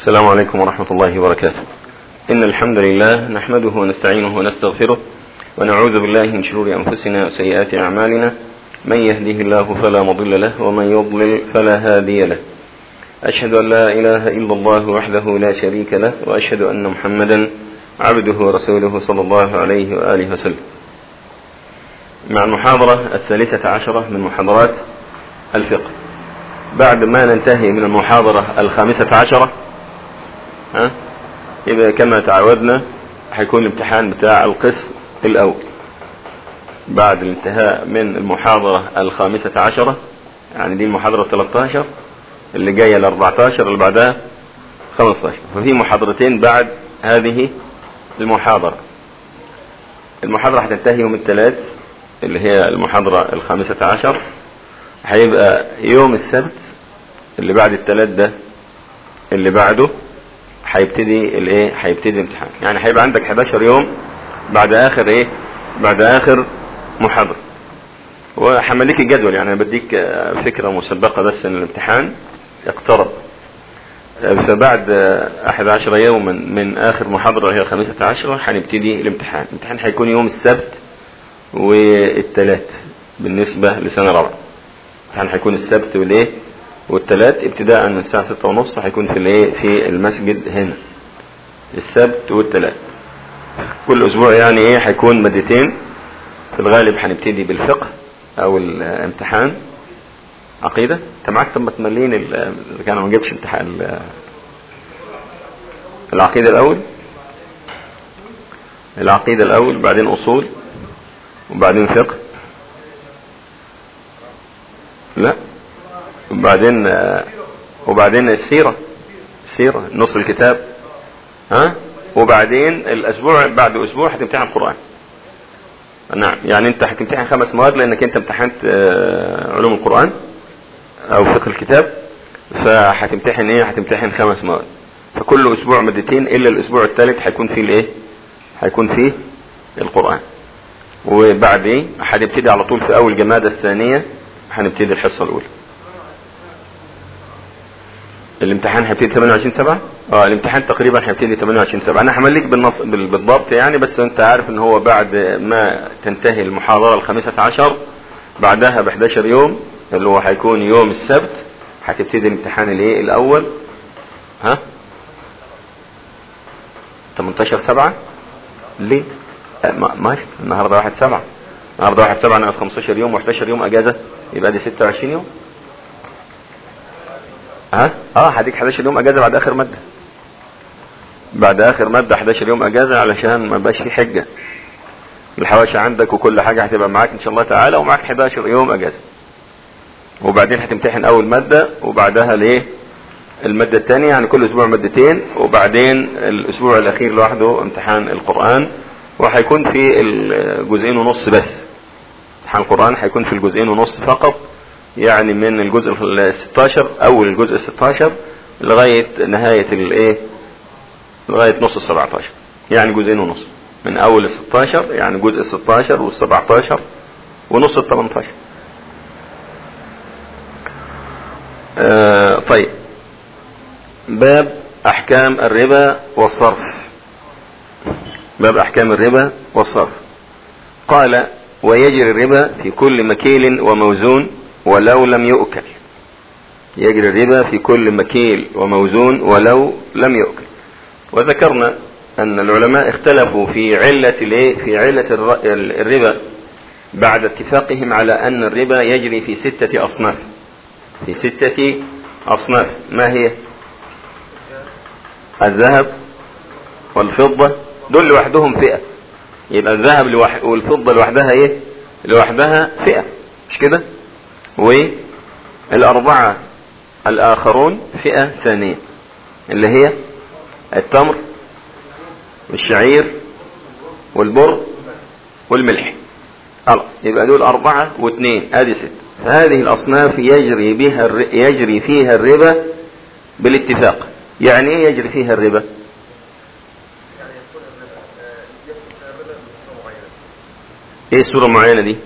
السلام عليكم ورحمة الله وبركاته إن الحمد لله نحمده ونستعينه ونستغفره ونعوذ بالله من شرور أنفسنا وسيئات أعمالنا من يهده الله فلا مضل له ومن يضلل فلا هادي له أشهد أن لا إله إلا الله وحده لا شريك له وأشهد أن محمدا عبده ورسوله صلى الله عليه وآله وسلم مع المحاضرة الثالثة عشرة من محاضرات الفقه بعد ما ننتهي من المحاضرة الخامسة عشرة ها يبقى كما تعودنا هيكون الامتحان بتاع القسم الأول بعد الانتهاء من المحاضرة الخامسة عشرة يعني دي المحاضرة 13 اللي جاية ال 14 اللي بعدها 15 ففي محاضرتين بعد هذه المحاضرة المحاضرة هتنتهي يوم الثلاث اللي هي المحاضرة الخامسة عشر هيبقى يوم السبت اللي بعد الثلاث ده اللي بعده هيبتدي الايه هيبتدي الامتحان يعني هيبقى عندك 11 يوم بعد اخر ايه بعد اخر محاضرة وحمليك الجدول يعني انا بديك فكرة مسبقة بس ان الامتحان اقترب فبعد 11 يوما من اخر محاضرة هي الخامسة عشرة هنبتدي الامتحان الامتحان هيكون يوم السبت والثلاث بالنسبة لسنة رابعة الامتحان هيكون السبت والايه والثلاث ابتداء من الساعة ستة ونص هيكون في الايه في المسجد هنا السبت والثلاث كل اسبوع يعني ايه هيكون مادتين في الغالب هنبتدي بالفقه او الامتحان عقيدة انت معاك طب ما تملين اللي كان ما جابش امتحان العقيدة الاول العقيدة الاول بعدين اصول وبعدين فقه لا وبعدين وبعدين السيرة السيرة نص الكتاب ها وبعدين الاسبوع بعد اسبوع هتمتحن القرآن نعم يعني انت هتمتحن خمس مواد لانك انت امتحنت علوم القرآن او فقه الكتاب فهتمتحن ايه هتمتحن خمس مواد فكل اسبوع مادتين الا الاسبوع الثالث هيكون فيه الايه هيكون فيه القرآن وبعدين هنبتدي على طول في اول جمادة الثانية هنبتدي الحصة الاولى الامتحان هيبتدي 28 7 اه الامتحان تقريبا هيبتدي 28 7 انا همليك بالنص بالضبط يعني بس انت عارف ان هو بعد ما تنتهي المحاضرة الخامسة عشر بعدها ب 11 يوم اللي هو هيكون يوم السبت هتبتدي الامتحان الايه الاول ها 18 7 ليه ماشي النهارده 1 7 النهارده 1 7 ناقص 15 يوم و11 يوم اجازه يبقى دي 26 يوم ها اه هديك 11 يوم اجازه بعد اخر ماده بعد اخر ماده 11 يوم اجازه علشان ما يبقاش في حجه الحواشي عندك وكل حاجه هتبقى معاك ان شاء الله تعالى ومعاك 11 يوم اجازه وبعدين هتمتحن اول ماده وبعدها ليه الماده الثانيه يعني كل اسبوع مادتين وبعدين الاسبوع الاخير لوحده امتحان القران وهيكون في الجزئين ونص بس امتحان القران هيكون في الجزئين ونص فقط يعني من الجزء ال 16 اول الجزء ال 16 لغايه نهايه الايه لغايه نص ال 17 يعني جزئين ونص من اول ال 16 يعني جزء ال 16 وال 17 ونص ال 18 آه طيب باب احكام الربا والصرف باب احكام الربا والصرف قال ويجري الربا في كل مكيل وموزون ولو لم يؤكل يجري الربا في كل مكيل وموزون ولو لم يؤكل وذكرنا ان العلماء اختلفوا في علة في علة الربا بعد اتفاقهم على ان الربا يجري في ستة اصناف في ستة اصناف ما هي الذهب والفضة دول لوحدهم فئة يبقى الذهب لوح... والفضة لوحدها ايه لوحدها فئة مش كده والأربعة الآخرون فئة ثانية اللي هي التمر والشعير والبر والملح خلاص يبقى دول أربعة واثنين ادي ست فهذه الأصناف يجري بها الر... يجري فيها الربا بالاتفاق يعني ايه يجري فيها الربا ايه السورة المعينة دي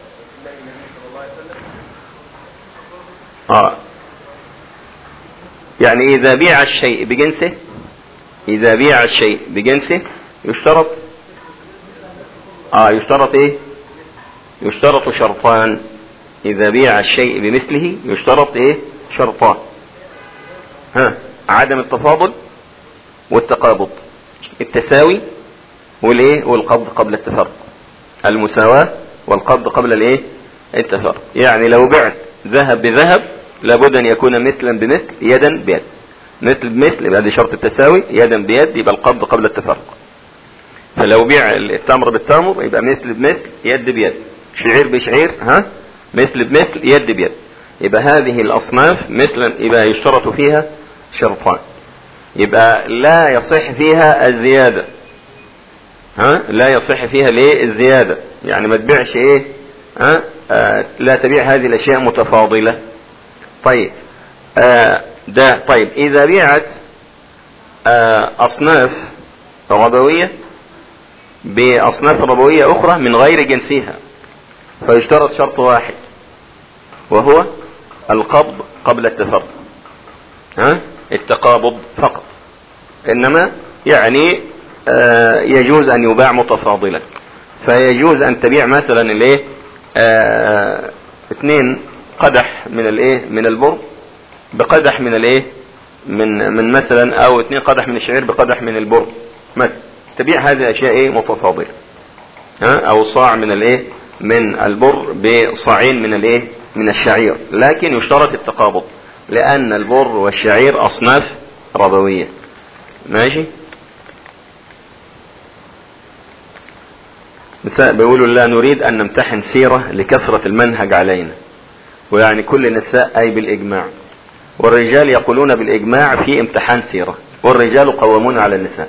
اه يعني إذا بيع الشيء بجنسه إذا بيع الشيء بجنسه يشترط آه يشترط إيه يشترط شرطان إذا بيع الشيء بمثله يشترط إيه شرطان ها عدم التفاضل والتقابض التساوي والايه والقبض قبل التفرق المساواة والقبض قبل الايه التفرق يعني لو بعت ذهب بذهب لابد ان يكون مثلا بمثل يدا بيد مثل بمثل يبقى دي شرط التساوي يدا بيد يبقى القبض قبل التفرق فلو بيع التمر بالتمر يبقى مثل بمثل يد بيد شعير بشعير ها مثل بمثل يد بيد يبقى هذه الاصناف مثلا يبقى يشترط فيها شرطان يبقى لا يصح فيها الزيادة ها لا يصح فيها ليه الزيادة يعني ما تبيعش ايه ها آه لا تبيع هذه الاشياء متفاضلة طيب آه ده طيب اذا بيعت آه اصناف ربوية باصناف ربوية اخرى من غير جنسها فيشترط شرط واحد وهو القبض قبل التفرق ها التقابض فقط انما يعني آه يجوز ان يباع متفاضلا فيجوز ان تبيع مثلا الايه آه اثنين قدح من الايه من البر بقدح من الايه من من مثلا او اثنين قدح من الشعير بقدح من البر مثلا تبيع هذه الاشياء ايه متفاضله ها او صاع من الايه من البر بصاعين من الايه من الشعير لكن يشترط التقابض لأن البر والشعير أصناف ربوية ماشي نساء بيقولوا لا نريد أن نمتحن سيرة لكثرة المنهج علينا ويعني كل النساء أي بالإجماع والرجال يقولون بالإجماع في امتحان سيرة والرجال قوامون على النساء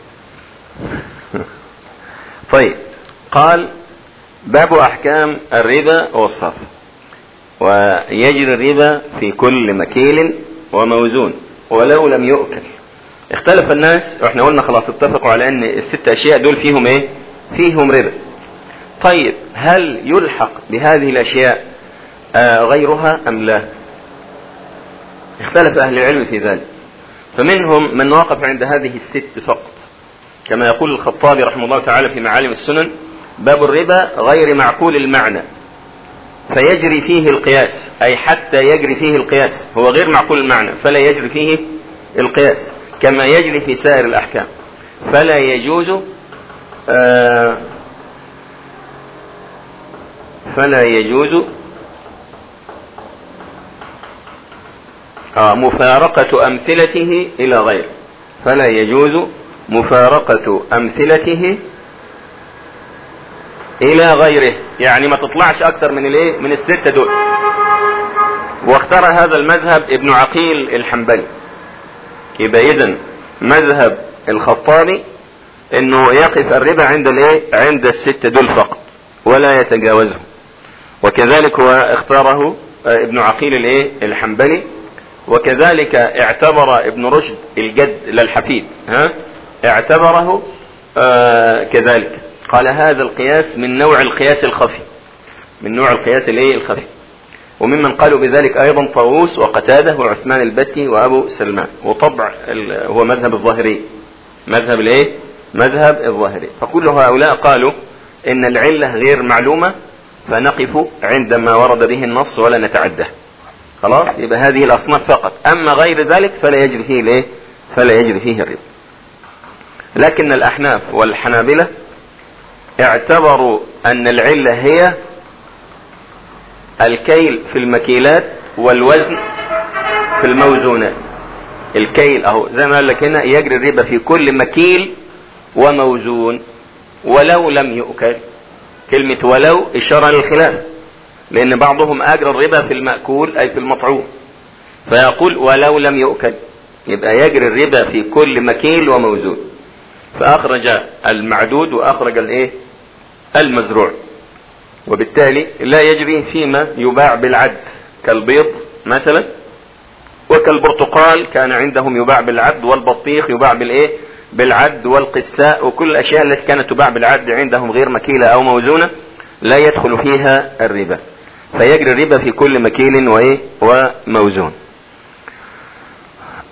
طيب قال باب أحكام الربا والصرف ويجري الربا في كل مكيل وموزون ولو لم يؤكل اختلف الناس واحنا قلنا خلاص اتفقوا على ان الست اشياء دول فيهم ايه فيهم ربا طيب هل يلحق بهذه الاشياء آه غيرها ام لا اختلف اهل العلم في ذلك فمنهم من وقف عند هذه الست فقط كما يقول الخطابي رحمه الله تعالى في معالم السنن باب الربا غير معقول المعنى فيجري فيه القياس أي حتى يجري فيه القياس هو غير معقول المعنى فلا يجري فيه القياس كما يجري في سائر الأحكام فلا يجوز آه فلا يجوز آه مفارقة أمثلته إلى غيره فلا يجوز مفارقة أمثلته الى غيره يعني ما تطلعش اكتر من الايه من الستة دول واختار هذا المذهب ابن عقيل الحنبلي يبقى اذا مذهب الخطابي انه يقف الربا عند الايه عند الستة دول فقط ولا يتجاوزهم وكذلك هو اختاره ابن عقيل الايه الحنبلي وكذلك اعتبر ابن رشد الجد للحفيد ها اعتبره آه كذلك قال هذا القياس من نوع القياس الخفي من نوع القياس الايه الخفي وممن قالوا بذلك ايضا طاووس وقتاده وعثمان البتي وابو سلمان وطبع هو مذهب الظاهري مذهب الايه مذهب الظاهري فكل هؤلاء قالوا ان العلة غير معلومة فنقف عندما ورد به النص ولا نتعده خلاص يبقى هذه الاصناف فقط اما غير ذلك فلا يجري فيه الايه فلا يجري فيه الربا لكن الاحناف والحنابلة اعتبروا ان العلة هي الكيل في المكيلات والوزن في الموزونات الكيل اهو زي ما قال لك هنا يجري الربا في كل مكيل وموزون ولو لم يؤكل كلمة ولو اشارة للخلاف لان بعضهم اجرى الربا في المأكول اي في المطعوم فيقول ولو لم يؤكل يبقى يجري الربا في كل مكيل وموزون فاخرج المعدود واخرج الايه المزروع وبالتالي لا يجري فيما يباع بالعد كالبيض مثلا وكالبرتقال كان عندهم يباع بالعد والبطيخ يباع بالايه بالعد والقساء وكل الاشياء التي كانت تباع بالعد عندهم غير مكيلة او موزونة لا يدخل فيها الربا فيجري الربا في كل مكيل وايه وموزون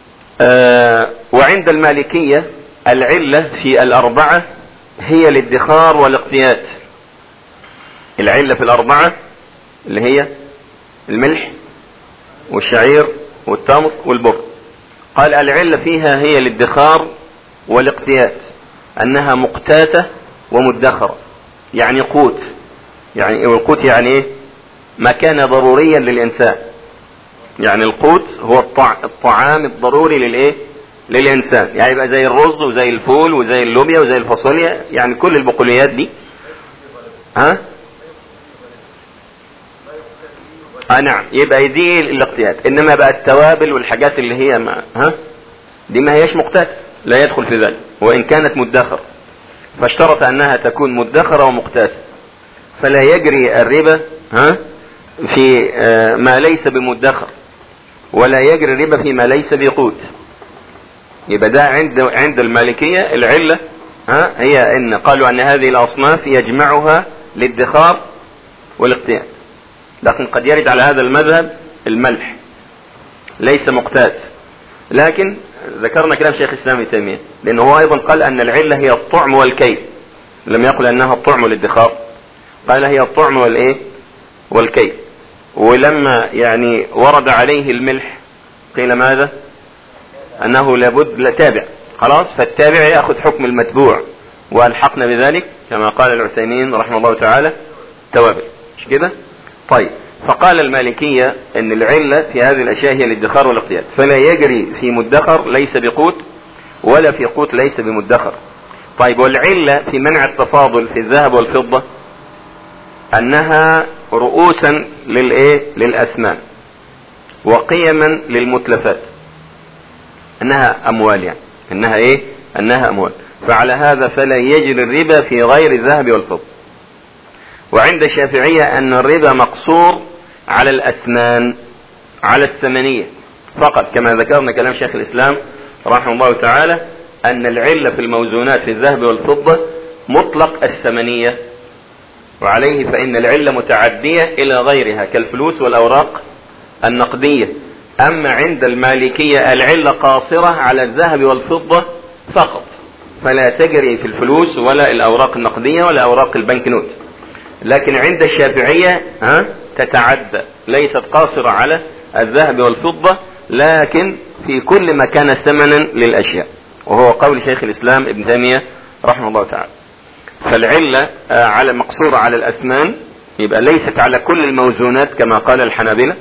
آه وعند المالكية العلة في الأربعة هي الادخار والاقتيات العلة في الأربعة اللي هي الملح والشعير والتمر والبر قال العلة فيها هي الادخار والاقتيات أنها مقتاتة ومدخرة يعني قوت يعني والقوت يعني ايه ما كان ضروريا للإنسان يعني القوت هو الطعام الضروري للايه للإنسان يعني يبقى زي الرز وزي الفول وزي اللوبيا وزي الفاصوليا يعني كل البقوليات دي ها اه نعم يبقى دي الاقتيات انما بقى التوابل والحاجات اللي هي ما ها دي ما هيش مقتات لا يدخل في ذلك وان كانت مدخر فاشترط انها تكون مدخرة ومقتاتة فلا يجري الربا ها في ما ليس بمدخر ولا يجري الربا فيما ليس بقوت يبقى ده عند عند المالكية العلة ها هي ان قالوا ان هذه الاصناف يجمعها للادخار والاقتيات لكن قد يرد على هذا المذهب الملح ليس مقتات لكن ذكرنا كلام شيخ الاسلام ابن تيميه لانه هو ايضا قال ان العله هي الطعم والكيل لم يقل انها الطعم والادخار قال هي الطعم والايه والكيل ولما يعني ورد عليه الملح قيل ماذا انه لابد لا تابع خلاص فالتابع ياخذ حكم المتبوع والحقنا بذلك كما قال العثيمين رحمه الله تعالى توابل مش كده طيب فقال المالكية ان العلة في هذه الاشياء هي الادخار والاقتياد فلا يجري في مدخر ليس بقوت ولا في قوت ليس بمدخر طيب والعلة في منع التفاضل في الذهب والفضة انها رؤوسا للايه للاثمان وقيما للمتلفات انها اموال يعني انها ايه انها اموال فعلى هذا فلا يجري الربا في غير الذهب والفضة وعند الشافعية ان الربا مقصور على الاثمان على الثمنية فقط كما ذكرنا كلام شيخ الاسلام رحمه الله تعالى ان العلة في الموزونات في الذهب والفضة مطلق الثمنية وعليه فان العلة متعدية الى غيرها كالفلوس والاوراق النقدية اما عند المالكية العلة قاصرة على الذهب والفضة فقط فلا تجري في الفلوس ولا الاوراق النقدية ولا اوراق البنك نوت لكن عند الشافعية ها تتعدى ليست قاصرة على الذهب والفضة لكن في كل ما كان ثمنا للأشياء وهو قول شيخ الإسلام ابن تيمية رحمه الله تعالى فالعلة على مقصورة على الأثمان يبقى ليست على كل الموزونات كما قال الحنابلة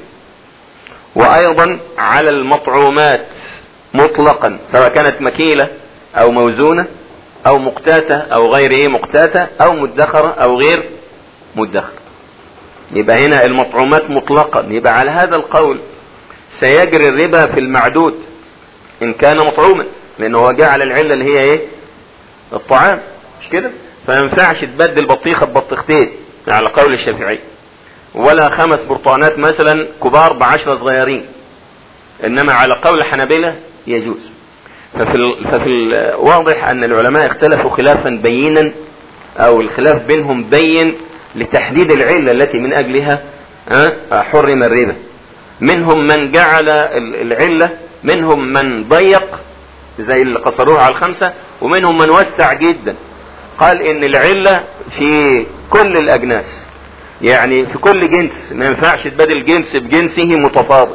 وأيضا على المطعومات مطلقا سواء كانت مكيلة أو موزونة أو مقتاتة أو غير إيه مقتاتة أو مدخرة أو غير مدخر يبقى هنا المطعومات مطلقا يبقى على هذا القول سيجري الربا في المعدود ان كان مطعوما لانه هو جعل العلة اللي هي ايه الطعام مش كده فما ينفعش تبدل بطيخة ببطيختين على قول الشافعي ولا خمس برطانات مثلا كبار بعشرة صغيرين انما على قول الحنابلة يجوز ففي ال... ففي الواضح ان العلماء اختلفوا خلافا بينا او الخلاف بينهم بين لتحديد العلة التي من اجلها حرم الربا منهم من جعل العلة منهم من ضيق زي اللي قصروها على الخمسة ومنهم من وسع جدا قال ان العلة في كل الاجناس يعني في كل جنس ما ينفعش تبادل جنس بجنسه متفاضل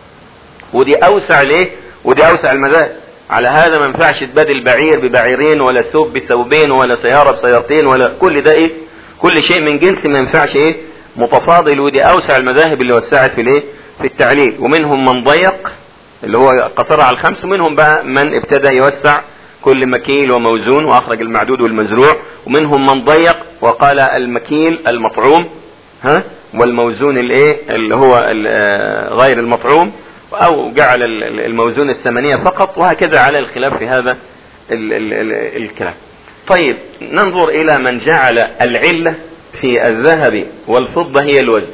ودي اوسع ليه ودي اوسع المذاهب على هذا ما ينفعش تبادل بعير ببعيرين ولا ثوب بثوبين ولا سيارة بسيارتين ولا كل ده ايه كل شيء من جنس ما ينفعش ايه متفاضل ودي اوسع المذاهب اللي وسعت في الايه في التعليل ومنهم من ضيق اللي هو قصر على الخمس ومنهم بقى من ابتدى يوسع كل مكيل وموزون واخرج المعدود والمزروع ومنهم من ضيق وقال المكيل المطعوم ها والموزون الايه اللي هو غير المطعوم او جعل الموزون الثمانية فقط وهكذا على الخلاف في هذا ال ال ال الكلام طيب ننظر الى من جعل العلة في الذهب والفضة هي الوزن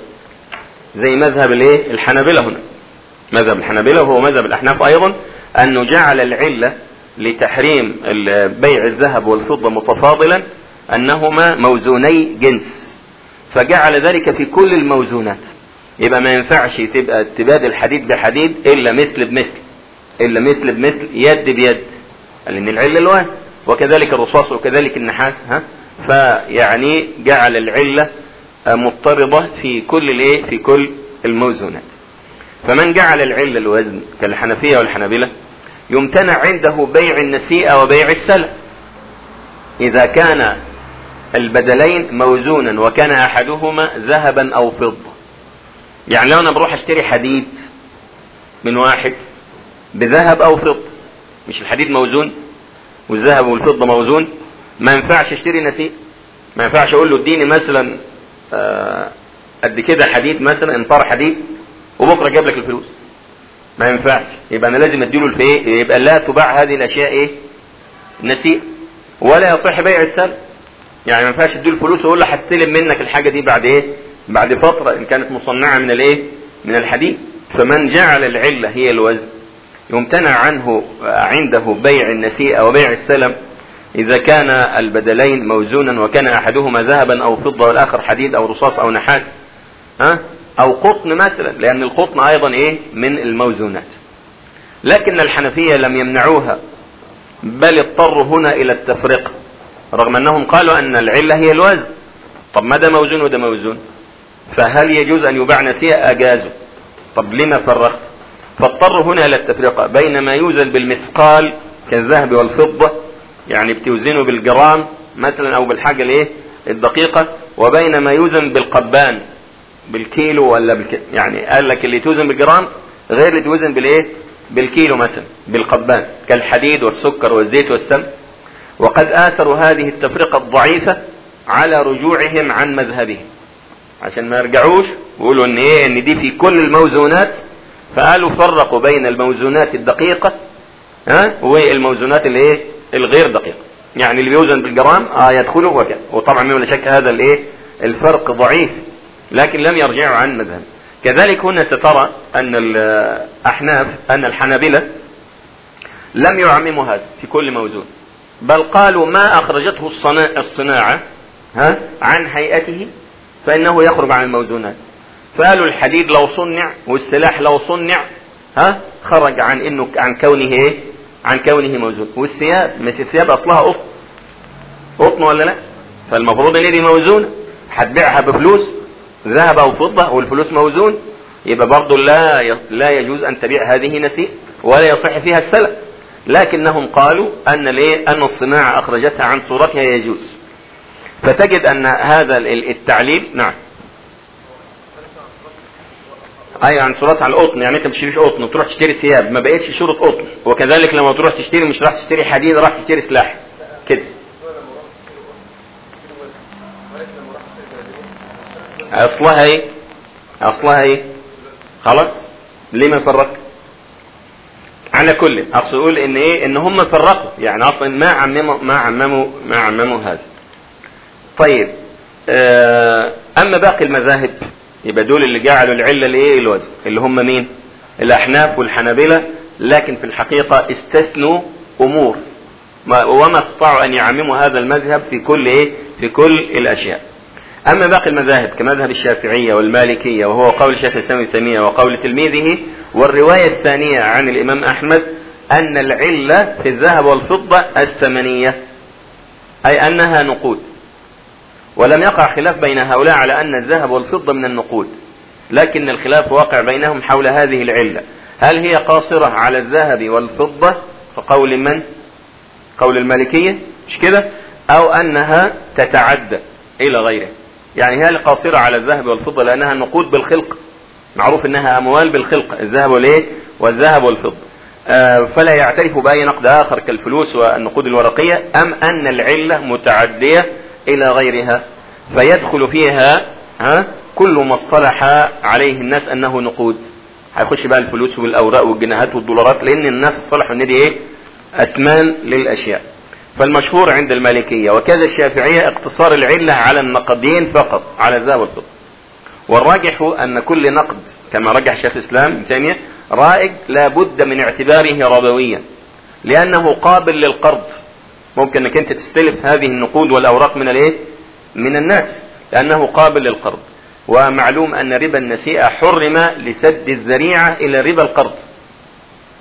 زي مذهب الايه الحنابلة هنا مذهب الحنابلة وهو مذهب الاحناف ايضا انه جعل العلة لتحريم بيع الذهب والفضة متفاضلا انهما موزوني جنس فجعل ذلك في كل الموزونات يبقى ما ينفعش تبقى تبادل حديد بحديد الا مثل بمثل إلا مثل بمثل يد بيد لأن العلة الوزن وكذلك الرصاص وكذلك النحاس ها فيعني جعل العلة مضطردة في كل الايه في كل الموزونات فمن جعل العلة الوزن كالحنفية والحنابلة يمتنع عنده بيع النسيئة وبيع السلع إذا كان البدلين موزونا وكان أحدهما ذهبا أو فضة يعني لو أنا بروح أشتري حديد من واحد بذهب أو فضة مش الحديد موزون والذهب والفضة موزون ما ينفعش اشتري نسيء ما ينفعش اقول له اديني مثلا قد كده حديد مثلا انطار حديد وبكره جاب لك الفلوس ما ينفعش يبقى انا لازم اديله الفيه يبقى لا تباع هذه الاشياء ايه نسيء ولا يصح بيع السلم يعني ما ينفعش اديله الفلوس واقول له هستلم منك الحاجه دي بعد ايه بعد فتره ان كانت مصنعه من الايه من الحديد فمن جعل العله هي الوزن يمتنع عنه عنده بيع النسيئة وبيع السلم إذا كان البدلين موزونا وكان أحدهما ذهبا أو فضة والآخر حديد أو رصاص أو نحاس ها أو قطن مثلا لأن القطن أيضا إيه من الموزونات لكن الحنفية لم يمنعوها بل اضطروا هنا إلى التفرقة رغم أنهم قالوا أن العلة هي الوزن طب ما ده موزون وده موزون فهل يجوز أن يباع نسيئة أجازوا طب لما فرقت فاضطروا هنا الى التفرقة بين ما يوزن بالمثقال كالذهب والفضة يعني بتوزنه بالجرام مثلا او بالحاجة الايه الدقيقة وبين ما يوزن بالقبان بالكيلو ولا بالك... يعني قال لك اللي توزن بالجرام غير اللي توزن بالايه بالكيلو مثلا بالقبان كالحديد والسكر والزيت والسم وقد آثروا هذه التفرقة الضعيفة على رجوعهم عن مذهبهم عشان ما يرجعوش ويقولوا ان ايه ان دي في كل الموزونات فقالوا فرقوا بين الموزونات الدقيقة ها والموزونات الايه الغير دقيقة يعني اللي بيوزن بالجرام اه يدخله وكذا وطبعا ما شك هذا الايه الفرق ضعيف لكن لم يرجعوا عن مذهب كذلك هنا سترى ان الاحناف ان الحنابلة لم يعمموا هذا في كل موزون بل قالوا ما اخرجته الصناعة ها عن هيئته فانه يخرج عن الموزونات فقالوا الحديد لو صنع والسلاح لو صنع ها خرج عن انه عن كونه ايه عن كونه موزون والثياب مش الثياب اصلها قطن قطن ولا لا فالمفروض ان دي موزونه هتبيعها بفلوس ذهب او فضه والفلوس موزون يبقى برضه لا لا يجوز ان تبيع هذه نسيء ولا يصح فيها السلع لكنهم قالوا ان الايه ان الصناعه اخرجتها عن صورتها يجوز فتجد ان هذا التعليل نعم ايوه عن صورتها على القطن يعني انت ما تشتريش قطن وتروح تشتري ثياب ما بقتش شورة قطن وكذلك لما تروح تشتري مش راح تشتري حديد راح تشتري سلاح كده اصلها ايه اصلها ايه خلاص ليه ما فرق على كل اقصد اقول ان ايه ان هم فرقوا يعني اصلا ما عمموا ما عمموا ما عمموا هذا طيب اما باقي المذاهب يبقى دول اللي جعلوا العله الايه الوزن اللي هم مين الاحناف والحنابلة لكن في الحقيقة استثنوا امور وما استطاعوا ان يعمموا هذا المذهب في كل ايه في كل الاشياء اما باقي المذاهب كمذهب الشافعية والمالكية وهو قول شيخ الاسلام ابن تيمية وقول تلميذه والرواية الثانية عن الامام احمد ان العلة في الذهب والفضة الثمنية اي انها نقود ولم يقع خلاف بين هؤلاء على أن الذهب والفضة من النقود لكن الخلاف واقع بينهم حول هذه العلة هل هي قاصرة على الذهب والفضة فقول من قول المالكية مش كده أو أنها تتعدى إلى غيره يعني هي قاصرة على الذهب والفضة لأنها نقود بالخلق معروف أنها أموال بالخلق الذهب والإيه والذهب والفضة آه فلا يعترف بأي نقد آخر كالفلوس والنقود الورقية أم أن العلة متعدية الى غيرها فيدخل فيها ها كل ما اصطلح عليه الناس انه نقود هيخش بقى الفلوس والاوراق والجنيهات والدولارات لان الناس اصطلحوا ان دي ايه اثمان للاشياء فالمشهور عند المالكية وكذا الشافعية اقتصار العلة على النقدين فقط على الذهب والفضة والراجح ان كل نقد كما رجح شيخ الاسلام ابن تيمية رائج لا بد من اعتباره ربويا لانه قابل للقرض ممكن انك انت تستلف هذه النقود والاوراق من الايه من الناس لانه قابل للقرض ومعلوم ان ربا النسيئة حرم لسد الذريعة الى ربا القرض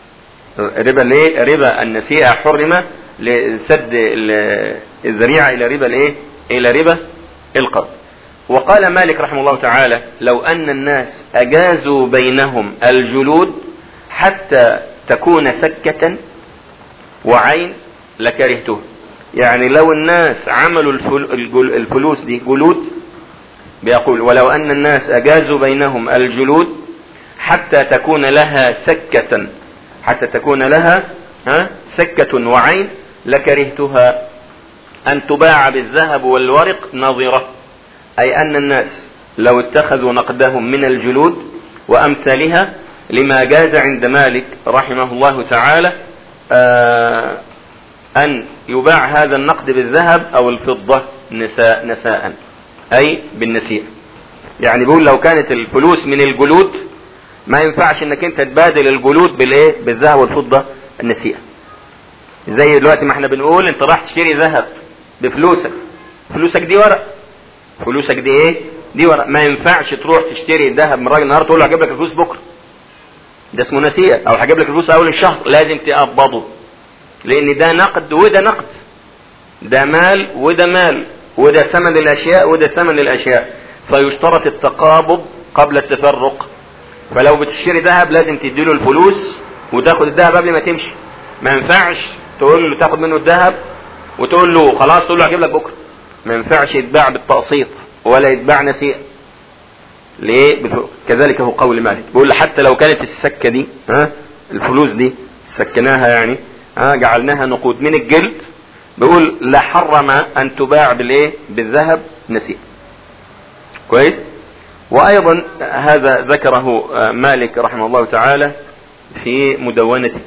ربا الايه ربا النسيئة حرم لسد الذريعة الى ربا الايه الى ربا القرض وقال مالك رحمه الله تعالى لو ان الناس اجازوا بينهم الجلود حتى تكون سكة وعين لكرهته يعني لو الناس عملوا الفلوس دي جلود بيقول ولو ان الناس اجازوا بينهم الجلود حتى تكون لها سكة حتى تكون لها ها سكة وعين لكرهتها ان تباع بالذهب والورق نظرة اي ان الناس لو اتخذوا نقدهم من الجلود وامثالها لما جاز عند مالك رحمه الله تعالى آه ان يباع هذا النقد بالذهب او الفضة نساء نساء اي بالنسيء يعني بيقول لو كانت الفلوس من الجلود ما ينفعش انك انت تبادل الجلود بالايه بالذهب والفضة النسيئة زي دلوقتي ما احنا بنقول انت راح تشتري ذهب بفلوسك فلوسك دي ورق فلوسك دي ايه دي ورق ما ينفعش تروح تشتري ذهب من راجل النهارده تقول له هجيب لك الفلوس بكره ده اسمه نسيئة او هجيب لك الفلوس اول الشهر لازم تقبضه لان ده نقد وده نقد ده مال وده مال وده ثمن للاشياء وده ثمن للاشياء فيشترط التقابض قبل التفرق فلو بتشتري ذهب لازم تديله الفلوس وتاخد الذهب قبل ما تمشي ما ينفعش تقول له تاخد منه الذهب وتقول له خلاص تقول له هجيب لك بكره ما ينفعش يتباع بالتقسيط ولا يتباع نسيئة ليه كذلك هو قول مالك بيقول حتى لو كانت السكة دي ها الفلوس دي سكناها يعني ها جعلناها نقود من الجلد بيقول لا حرم ان تباع بالايه بالذهب نسيئة كويس وايضا هذا ذكره مالك رحمه الله تعالى في مدونته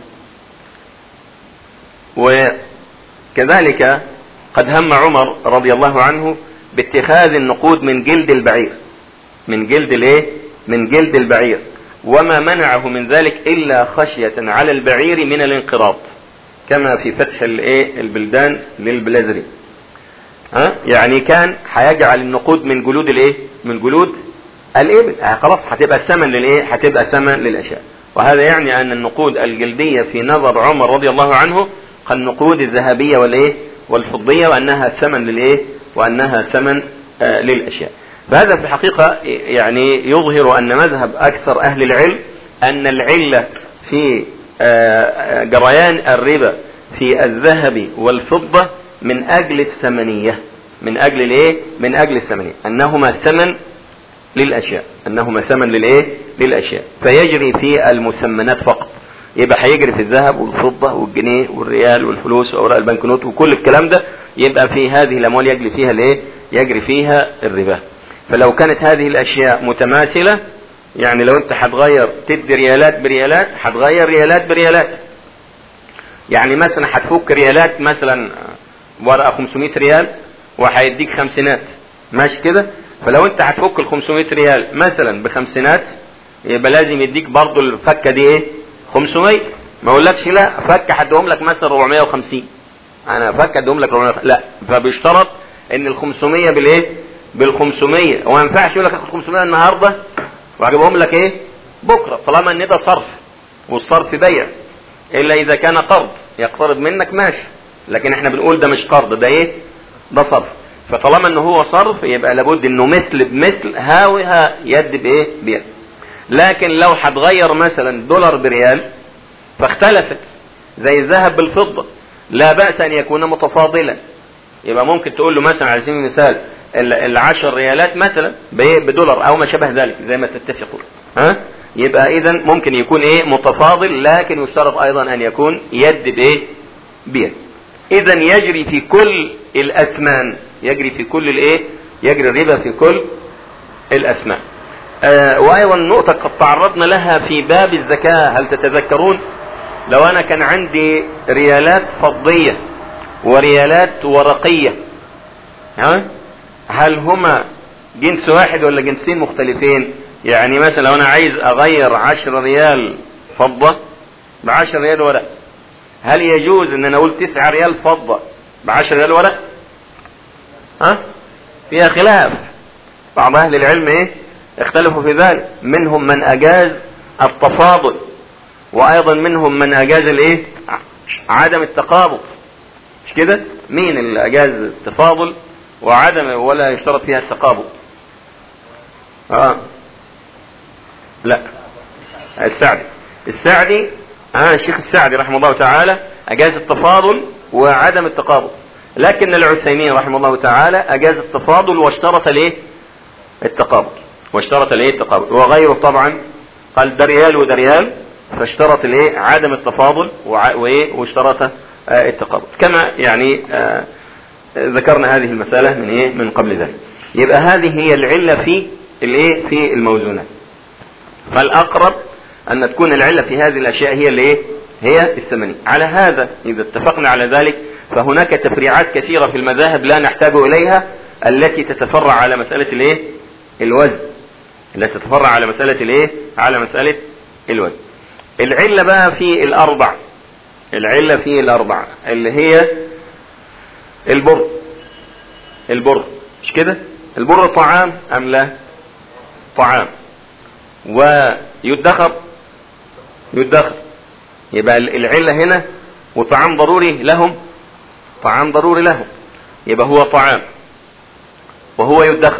وكذلك قد هم عمر رضي الله عنه باتخاذ النقود من جلد البعير من جلد الايه من جلد البعير وما منعه من ذلك الا خشية على البعير من الانقراض كما في فتح الايه البلدان للبلازري ها يعني كان هيجعل النقود من جلود الايه من جلود الابل خلاص هتبقى الثمن للايه هتبقى ثمن للاشياء وهذا يعني ان النقود الجلدية في نظر عمر رضي الله عنه كالنقود الذهبية والايه والفضية وانها ثمن للايه وانها ثمن آه للاشياء فهذا في الحقيقة يعني يظهر ان مذهب اكثر اهل العلم ان العلة في آه جريان الربا في الذهب والفضة من اجل الثمنية من اجل الايه من اجل الثمنية انهما ثمن للاشياء انهما ثمن للايه للاشياء فيجري في المثمنات فقط يبقى هيجري في الذهب والفضة والجنيه والريال والفلوس واوراق البنكنوت وكل الكلام ده يبقى في هذه الاموال يجري فيها الايه يجري فيها الربا فلو كانت هذه الاشياء متماثلة يعني لو انت هتغير تدي ريالات بريالات هتغير ريالات بريالات يعني مثلا هتفك ريالات مثلا ورقة 500 ريال وهيديك خمسينات ماشي كده فلو انت هتفك ال 500 ريال مثلا بخمسينات يبقى لازم يديك برضو الفكة دي ايه 500 ما اقولكش لا فك هديهم لك مثلا 450 انا فك اديهم لك 450 لا فبيشترط ان ال 500 بالايه بال 500 وما ينفعش يقول لك اخد 500 النهارده واجيبهم لك ايه بكره طالما ان ده صرف والصرف بيع الا اذا كان قرض يقترض منك ماشي لكن احنا بنقول ده مش قرض ده ايه ده صرف فطالما ان هو صرف يبقى لابد انه مثل بمثل هاوها يد بايه بيد لكن لو هتغير مثلا دولار بريال فاختلفت زي الذهب بالفضة لا بأس ان يكون متفاضلا يبقى ممكن تقول له مثلا على سبيل المثال العشر ريالات مثلا بدولار او ما شابه ذلك زي ما تتفقوا ها يبقى اذا ممكن يكون ايه متفاضل لكن يشترط ايضا ان يكون يد بايه بيد اذا يجري في كل الاثمان يجري في كل الايه يجري الربا في كل الاثمان آه وايضا نقطة قد تعرضنا لها في باب الزكاة هل تتذكرون لو انا كان عندي ريالات فضية وريالات ورقية ها هل هما جنس واحد ولا جنسين مختلفين يعني مثلا لو انا عايز اغير عشر ريال فضة بعشر ريال ورق هل يجوز ان انا اقول تسعة ريال فضة بعشر ريال ورق ها فيها خلاف بعض اهل العلم ايه اختلفوا في ذلك منهم من اجاز التفاضل وايضا منهم من اجاز الايه عدم التقابض مش كده مين اللي اجاز التفاضل وعدم ولا يشترط فيها التقابض اه لا السعدي السعدي آه الشيخ السعدي رحمه الله تعالى أجاز التفاضل وعدم التقابض لكن العثيمين رحمه الله تعالى أجاز التفاضل واشترط الايه التقابض واشترط الايه التقابض وغيره طبعا قال ده ريال وده ريال فاشترط الايه عدم التفاضل وايه واشترط آه التقابض كما يعني آه ذكرنا هذه المسألة من ايه من قبل ذلك يبقى هذه هي العلة في الايه في الموزونات فالأقرب أن تكون العلة في هذه الأشياء هي الايه هي الثمانية على هذا إذا اتفقنا على ذلك فهناك تفريعات كثيرة في المذاهب لا نحتاج إليها التي تتفرع على مسألة الايه الوزن التي تتفرع على مسألة الايه على مسألة الوزن العلة بقى في الأربع العلة في الأربع اللي هي البر البر مش كده البر طعام أم لا طعام ويدخر يدخر يبقى العلة هنا وطعام ضروري لهم طعام ضروري لهم يبقى هو طعام وهو يدخر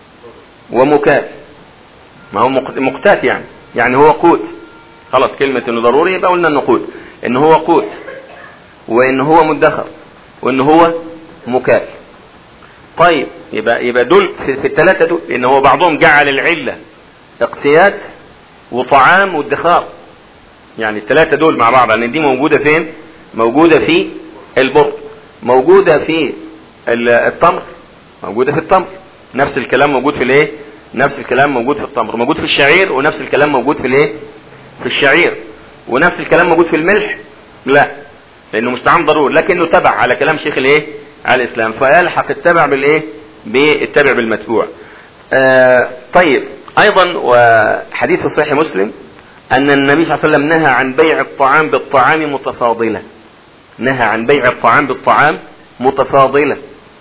ومكات ما هو مقتات يعني يعني هو قوت خلاص كلمة انه ضروري يبقى قلنا انه قوت ان هو قوت وان هو مدخر وان هو مكات طيب يبقى يبقى دول في, في الثلاثة دول لان هو بعضهم جعل العلة اقتيات وطعام وادخار يعني الثلاثة دول مع بعض لان دي موجودة فين موجودة في البر موجودة في التمر موجودة في التمر نفس الكلام موجود في الايه نفس الكلام موجود في التمر موجود في الشعير ونفس الكلام موجود في الايه في الشعير ونفس الكلام موجود في الملح لا لانه مستعان ضروري لكنه تبع على كلام شيخ الايه على الاسلام فيلحق التبع بالايه بالتبع بالمتبوع آه طيب ايضا وحديث في صحيح مسلم ان النبي صلى الله عليه وسلم نهى عن بيع الطعام بالطعام متفاضلا نهى عن بيع الطعام بالطعام متفاضلا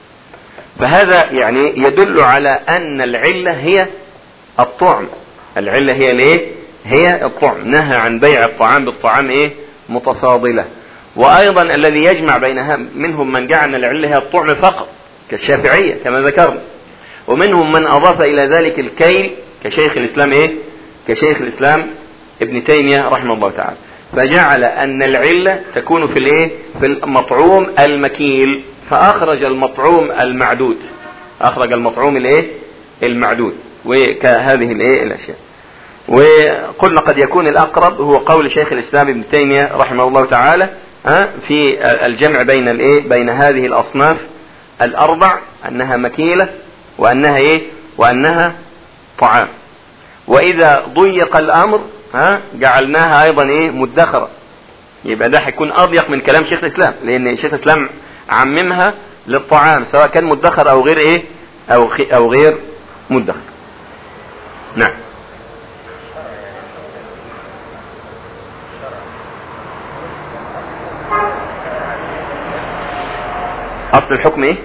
فهذا يعني يدل على ان العلة هي الطعم العلة هي الايه هي الطعم نهى عن بيع الطعام بالطعام ايه متفاضلة وايضا الذي يجمع بينها منهم من جعل العلة هي الطعم فقط كالشافعية كما ذكرنا ومنهم من اضاف الى ذلك الكيل كشيخ الاسلام ايه كشيخ الاسلام ابن تيمية رحمه الله تعالى فجعل ان العلة تكون في الايه في المطعوم المكيل فاخرج المطعوم المعدود اخرج المطعوم الايه المعدود وكهذه الايه الاشياء وقلنا قد يكون الاقرب هو قول شيخ الاسلام ابن تيمية رحمه الله تعالى في الجمع بين الايه بين هذه الاصناف الاربع انها مكيلة وانها ايه وانها طعام واذا ضيق الامر ها جعلناها ايضا ايه مدخرة يبقى ده هيكون اضيق من كلام شيخ الاسلام لان شيخ الاسلام عممها للطعام سواء كان مدخر او غير ايه او او غير مدخر نعم اصل الحكم ايه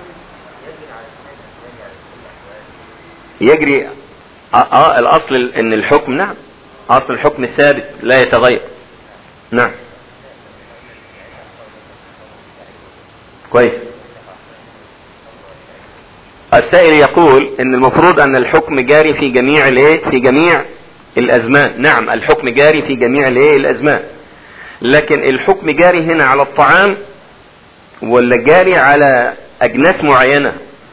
يجري اه, آه الاصل ان الحكم نعم اصل الحكم ثابت لا يتغير نعم كويس السائل يقول ان المفروض ان الحكم جاري في جميع الايه في جميع الازمان نعم الحكم جاري في جميع الايه الازمان لكن الحكم جاري هنا على الطعام ولا جاري على اجناس معينة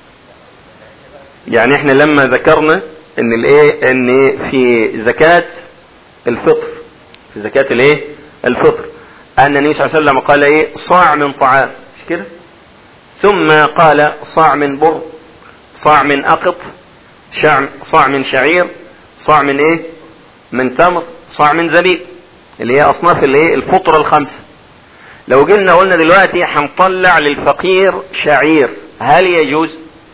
يعني احنا لما ذكرنا ان الايه ان في زكاة الفطر في زكاة الايه الفطر ان النبي صلى الله عليه وسلم قال ايه صاع من طعام مش كده ثم قال صاع من بر صاع من اقط صاع من شعير صاع من ايه من تمر صاع من زبيب اللي هي اصناف الايه الفطر الخمسه لو قلنا قلنا دلوقتي هنطلع للفقير شعير هل يجوز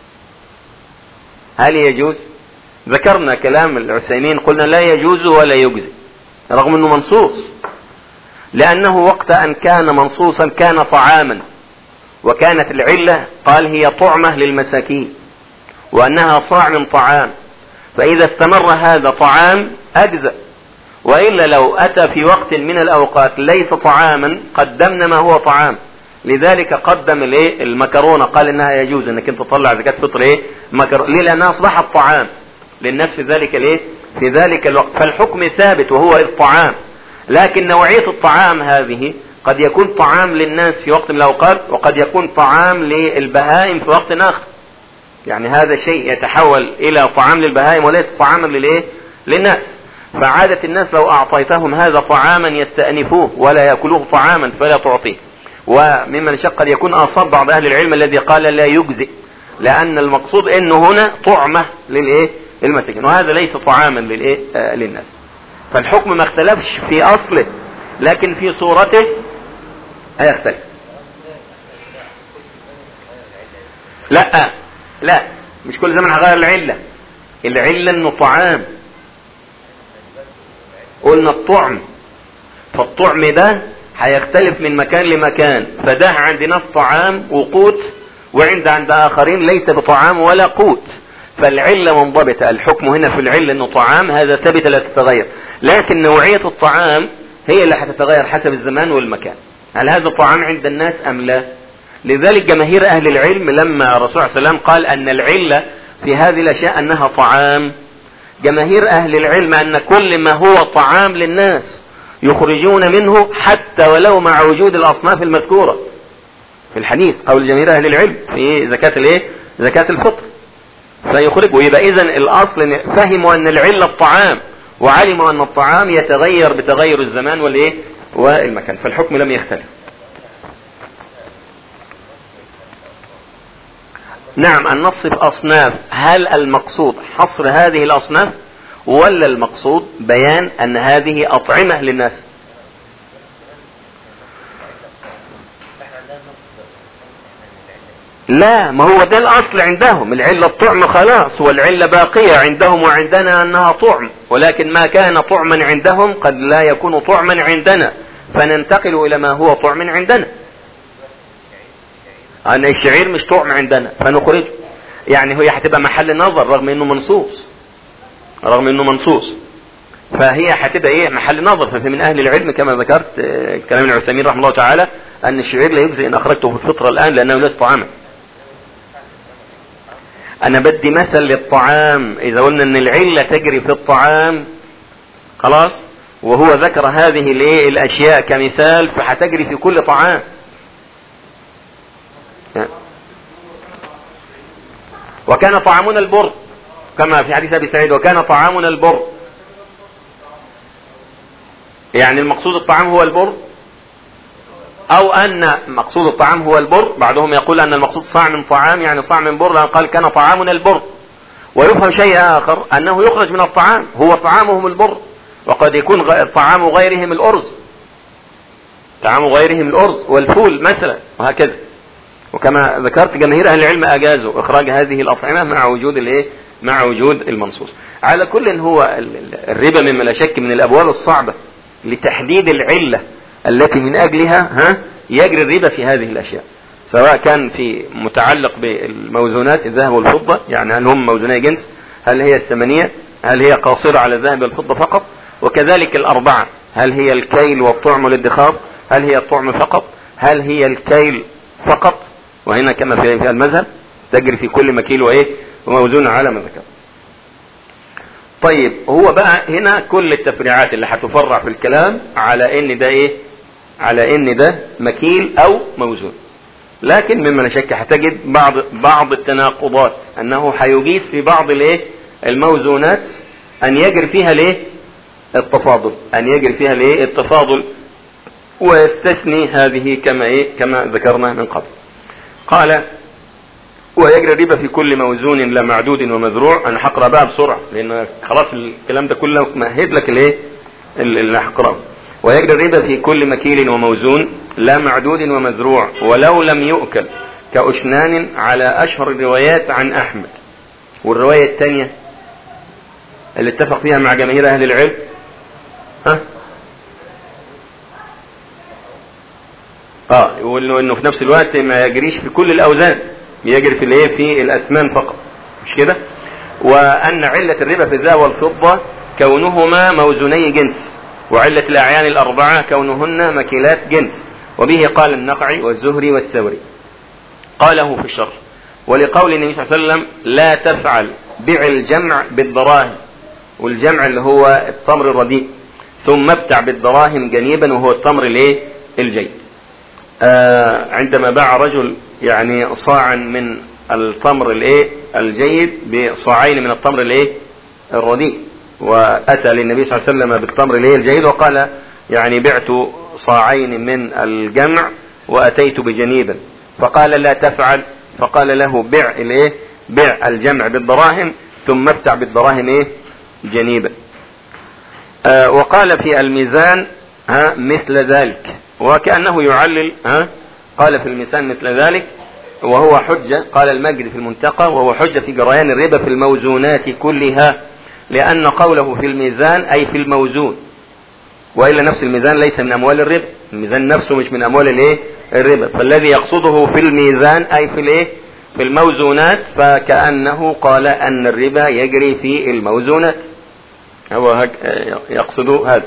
هل يجوز ذكرنا كلام العثيمين قلنا لا يجوز ولا يجزي رغم انه منصوص لانه وقت ان كان منصوصا كان طعاما وكانت العلة قال هي طعمة للمساكين وانها صاع من طعام فاذا استمر هذا طعام اجزأ وإلا لو أتى في وقت من الأوقات ليس طعاما قدمنا ما هو طعام لذلك قدم الايه المكرونه قال انها يجوز انك انت تطلع زكاه فطر ايه مكرونه ليه لانها اصبحت طعام للناس في ذلك الايه في ذلك الوقت فالحكم ثابت وهو الطعام لكن نوعيه الطعام هذه قد يكون طعام للناس في وقت من الاوقات وقد يكون طعام للبهائم في وقت اخر يعني هذا شيء يتحول الى طعام للبهائم وليس طعاما للايه للناس فعادة الناس لو اعطيتهم هذا طعاما يستأنفوه ولا يأكلوه طعاما فلا تعطيه وممن شق قد يكون اصاب بعض اهل العلم الذي قال لا يجزئ لان المقصود انه هنا طعمة للايه المساكين وهذا ليس طعاما للايه آه للناس فالحكم ما اختلفش في اصله لكن في صورته هيختلف لا لا مش كل زمن هغير العلة العلة انه طعام قلنا الطعم فالطعم ده هيختلف من مكان لمكان فده عند ناس طعام وقوت وعند عند اخرين ليس بطعام ولا قوت فالعلة منضبطة الحكم هنا في العلة انه طعام هذا ثابت لا تتغير لكن نوعية الطعام هي اللي هتتغير حسب الزمان والمكان هل هذا طعام عند الناس ام لا لذلك جماهير اهل العلم لما الرسول صلى الله عليه وسلم قال ان العلة في هذه الاشياء انها طعام جماهير اهل العلم ان كل ما هو طعام للناس يخرجون منه حتى ولو مع وجود الاصناف المذكورة في الحديث او الجماهير اهل العلم في زكاة الايه زكاة الفطر فيخرجوا يبقى اذا الاصل فهموا ان العلة الطعام وعلموا ان الطعام يتغير بتغير الزمان والايه والمكان فالحكم لم يختلف نعم النص في أصناف هل المقصود حصر هذه الأصناف ولا المقصود بيان أن هذه أطعمة للناس لا ما هو ده الأصل عندهم العلة الطعم خلاص والعلة باقية عندهم وعندنا أنها طعم ولكن ما كان طعما عندهم قد لا يكون طعما عندنا فننتقل إلى ما هو طعم عندنا أن الشعير مش طعم عندنا فنخرجه يعني هي هتبقى محل نظر رغم انه منصوص رغم انه منصوص فهي هتبقى ايه محل نظر ففي من اهل العلم كما ذكرت كلام ابن عثيمين رحمه الله تعالى ان الشعير لا يجزي ان اخرجته في الفطره الان لانه ليس طعاما انا بدي مثل للطعام اذا قلنا ان العله تجري في الطعام خلاص وهو ذكر هذه الايه الاشياء كمثال فهتجري في كل طعام وكان طعامنا البر كما في حديث ابي سعيد وكان طعامنا البر يعني المقصود الطعام هو البر او ان مقصود الطعام هو البر بعضهم يقول ان المقصود صاع من طعام يعني صاع من بر لان قال كان طعامنا البر ويفهم شيء اخر انه يخرج من الطعام هو طعامهم البر وقد يكون طعام غيرهم الارز طعام غيرهم الارز والفول مثلا وهكذا وكما ذكرت جماهير اهل العلم اجازوا اخراج هذه الاطعمه مع وجود الايه مع وجود المنصوص على كل هو الربا مما لا شك من الابواب الصعبه لتحديد العله التي من اجلها ها يجري الربا في هذه الاشياء سواء كان في متعلق بالموزونات الذهب والفضه يعني هل هم موزوني جنس هل هي الثمانيه هل هي قاصره على الذهب والفضه فقط وكذلك الاربعه هل هي الكيل والطعم والادخار هل هي الطعم فقط هل هي الكيل فقط وهنا كما في المذهب تجري في كل مكيل وايه وموزون على ما ذكر طيب هو بقى هنا كل التفريعات اللي هتفرع في الكلام على ان ده ايه على ان ده مكيل او موزون لكن مما لا شك هتجد بعض بعض التناقضات انه هيجيز في بعض الايه الموزونات ان يجري فيها الايه التفاضل ان يجري فيها الايه التفاضل ويستثني هذه كما ايه كما ذكرنا من قبل قال ويجري الربا في كل موزون لا معدود ومذروع انا هقرا بقى بسرعه لان خلاص الكلام ده كله مهد لك الايه اللي هقراه ويجري الربا في كل مكيل وموزون لا معدود ومذروع ولو لم يؤكل كأشنان على أشهر الروايات عن أحمد والرواية الثانية اللي اتفق فيها مع جماهير أهل العلم ها اه وانه انه في نفس الوقت ما يجريش في كل الاوزان يجري في الايه في الاسمان فقط مش كده وان علة الربا في الذهب والفضة كونهما موزوني جنس وعلة الأعيان الأربعة كونهن مكيلات جنس وبه قال النقعي والزهري والثوري قاله في الشرح ولقول النبي صلى الله عليه وسلم لا تفعل بع الجمع بالدراهم والجمع اللي هو التمر الرديء ثم ابتع بالدراهم جنيبا وهو التمر الايه الجيد آه عندما باع رجل يعني صاعا من التمر الايه الجيد بصاعين من التمر الايه الرديء واتى للنبي صلى الله عليه وسلم بالتمر الايه الجيد وقال يعني بعت صاعين من الجمع واتيت بجنيبا فقال لا تفعل فقال له بع الايه بع الجمع بالدراهم ثم ابتع بالدراهم ايه جنيبا آه وقال في الميزان ها مثل ذلك وكأنه يعلل ها قال في الميزان مثل ذلك وهو حجة قال المجد في المنتقى وهو حجة في جريان الربا في الموزونات كلها لأن قوله في الميزان أي في الموزون وإلا نفس الميزان ليس من أموال الربا الميزان نفسه مش من أموال الإيه الربا فالذي يقصده في الميزان أي في الإيه في الموزونات فكأنه قال أن الربا يجري في الموزونات هو يقصد هذا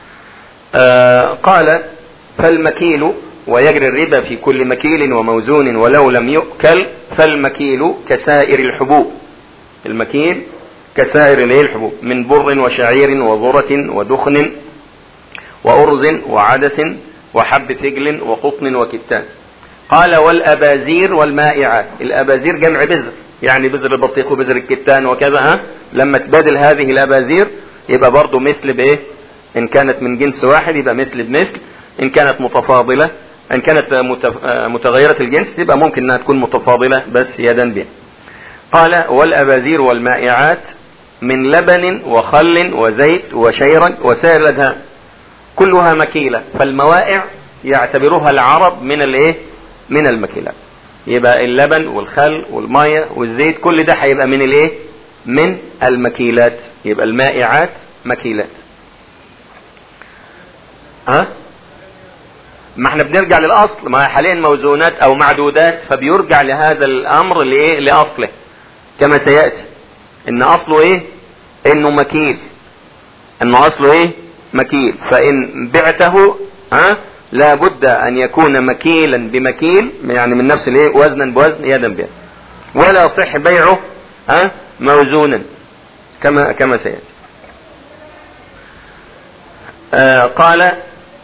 آه قال فالمكيل ويجري الربا في كل مكيل وموزون ولو لم يؤكل فالمكيل كسائر الحبوب المكيل كسائر الحبوب من بر وشعير وذرة ودخن وأرز وعدس وحب ثقل وقطن وكتان قال والأبازير والمائعات الأبازير جمع بذر يعني بذر البطيخ وبذر الكتان وكذا ها لما تبادل هذه الأبازير يبقى برضه مثل بايه ان كانت من جنس واحد يبقى مثل بمثل ان كانت متفاضلة ان كانت متغيرة الجنس تبقى ممكن انها تكون متفاضلة بس يدا بها قال والابازير والمائعات من لبن وخل وزيت وشيرج وسائر الادهان كلها مكيلة فالموائع يعتبرها العرب من الايه من المكيلات يبقى اللبن والخل والمية والزيت كل ده هيبقى من الايه من المكيلات يبقى المائعات مكيلات ها ما احنا بنرجع للاصل ما حاليا موزونات او معدودات فبيرجع لهذا الامر لايه لاصله كما سياتي ان اصله ايه انه مكيل انه اصله ايه مكيل فان بعته ها لابد ان يكون مكيلا بمكيل يعني من نفس الايه وزنا بوزن يدا بيد ولا يصح بيعه ها موزونا كما كما سياتي آه قال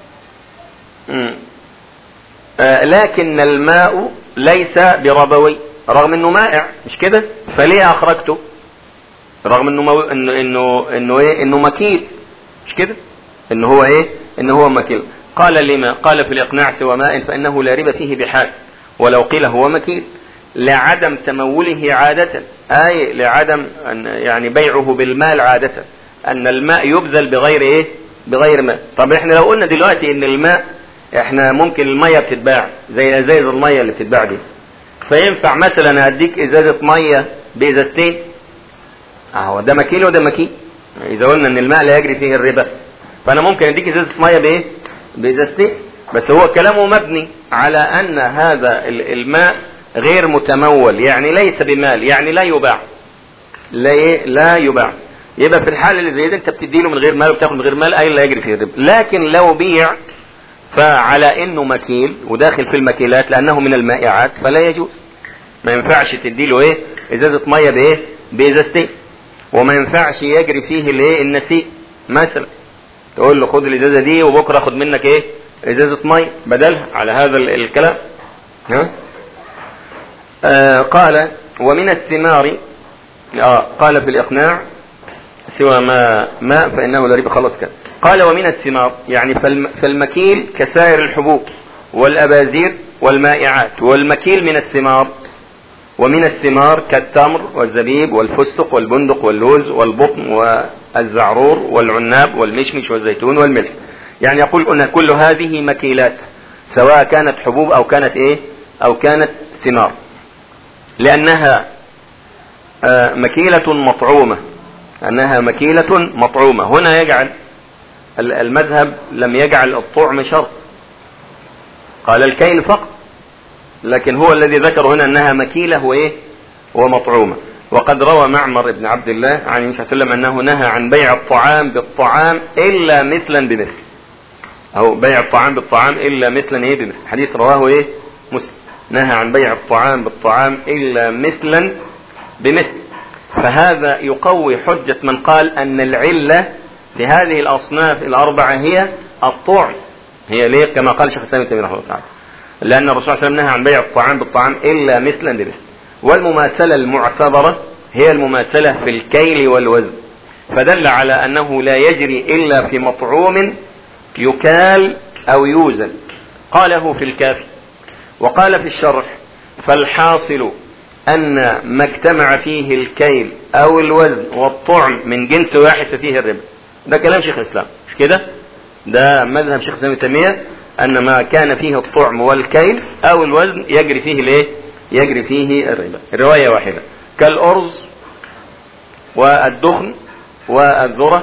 آه لكن الماء ليس بربوي رغم انه مائع مش كده فليه اخرجته رغم انه مو... انه انه انه ايه انه مكيل مش كده انه هو ايه انه هو مكيل قال لما قال في الاقناع سوى ماء فانه لا ربا فيه بحال ولو قيل هو مكيل لعدم تموله عادة اي لعدم أن يعني بيعه بالمال عادة ان الماء يبذل بغير ايه بغير ماء طب احنا لو قلنا دلوقتي ان الماء احنا ممكن المية بتتباع زي ازايز المية اللي بتتباع دي فينفع مثلا اديك ازازة مية بازازتين اهو ده مكيل وده مكيل اذا قلنا ان الماء لا يجري فيه الربا فانا ممكن اديك ازازة مية بايه بازازتين بس هو كلامه مبني على ان هذا الماء غير متمول يعني ليس بمال يعني لا يباع لا لا يباع يبقى في الحالة اللي زي دي انت بتديله من غير مال وبتاخد من غير مال اي لا يجري فيه الربا لكن لو بيع فعلى انه مكيل وداخل في المكيلات لانه من المائعات فلا يجوز ما ينفعش تديله ايه ازازة مية بايه بازازتين وما ينفعش يجري فيه الايه النسيء مثلا تقول له خد الازازة دي وبكرة خد منك ايه ازازة مية بدلها على هذا الكلام ها آه قال ومن الثمار آه قال في الاقناع سوى ما ماء فانه لا ريب خلص كده قال ومن الثمار يعني فالمكيل كسائر الحبوب والابازير والمائعات والمكيل من الثمار ومن الثمار كالتمر والزبيب والفستق والبندق واللوز والبطن والزعرور والعناب والمشمش والزيتون والملح يعني يقول ان كل هذه مكيلات سواء كانت حبوب او كانت ايه او كانت ثمار لانها مكيلة مطعومة انها مكيلة مطعومة هنا يجعل المذهب لم يجعل الطعم شرط قال الكيل فقط لكن هو الذي ذكر هنا انها مكيلة وايه ومطعومة وقد روى معمر بن عبد الله عن النبي صلى الله عليه وسلم أنه نهى عن بيع الطعام بالطعام إلا مثلا بمثل أو بيع الطعام بالطعام إلا مثلا إيه بمثل حديث رواه إيه مسلم نهى عن بيع الطعام بالطعام إلا مثلا بمثل فهذا يقوي حجة من قال أن العلة في هذه الأصناف الأربعة هي الطعم هي ليه كما قال شيخ الإسلام تيمية رحمه الله تعالى لأن الرسول صلى الله عليه وسلم نهى عن بيع الطعام بالطعام إلا مثلا بمثل والمماثلة المعتبرة هي المماثلة في الكيل والوزن فدل على أنه لا يجري إلا في مطعوم يكال أو يوزن قاله في الكافي وقال في الشرح فالحاصل أن ما اجتمع فيه الكيل أو الوزن والطعم من جنس واحد ففيه الربا ده كلام شيخ الإسلام مش كده ده مذهب شيخ الإسلام تيمية أن ما كان فيه الطعم والكيل أو الوزن يجري فيه الايه يجري فيه الربا رواية واحدة كالأرز والدخن والذرة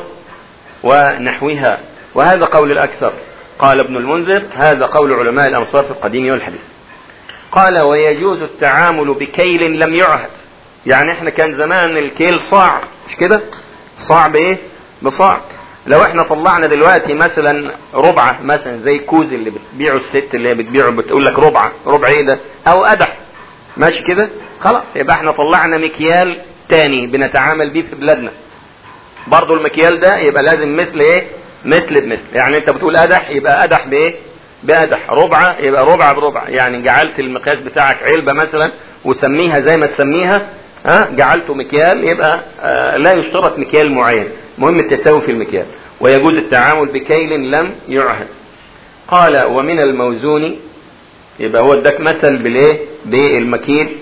ونحوها وهذا قول الأكثر قال ابن المنذر هذا قول علماء الأمصار في القديم والحديث قال ويجوز التعامل بكيل لم يعهد يعني احنا كان زمان الكيل صاع مش كده صاع بايه بصاع لو احنا طلعنا دلوقتي مثلا ربعة مثلا زي كوز اللي بتبيعه الست اللي هي بتبيعه بتقول لك ربعة ربع ايه ده او قدح ماشي كده خلاص يبقى احنا طلعنا مكيال تاني بنتعامل بيه في بلادنا برضو المكيال ده يبقى لازم مثل ايه مثل بمثل يعني انت بتقول قدح يبقى قدح بايه بقدح ربعة يبقى ربعة بربع يعني جعلت المقياس بتاعك علبة مثلا وسميها زي ما تسميها ها جعلته مكيال يبقى آه لا يشترط مكيال معين مهم التساوي في المكيال ويجوز التعامل بكيل لم يعهد قال ومن الموزون يبقى هو اداك مثل بالايه بالمكيل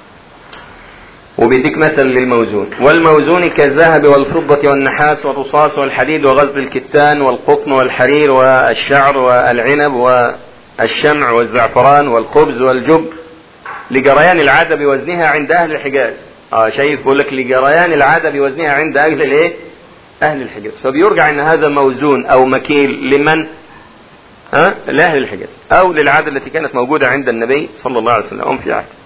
وبيديك مثل للموزون والموزون كالذهب والفضة والنحاس والرصاص والحديد وغزل الكتان والقطن والحرير والشعر والعنب والشمع والزعفران والخبز والجب لجريان العادة بوزنها عند أهل الحجاز اه شايف بيقول لك لجريان العادة بوزنها عند أهل الايه أهل الحجاز فبيرجع أن هذا موزون أو مكيل لمن ها أه؟ لأهل الحجاز أو للعادة التي كانت موجودة عند النبي صلى الله عليه وسلم في عهده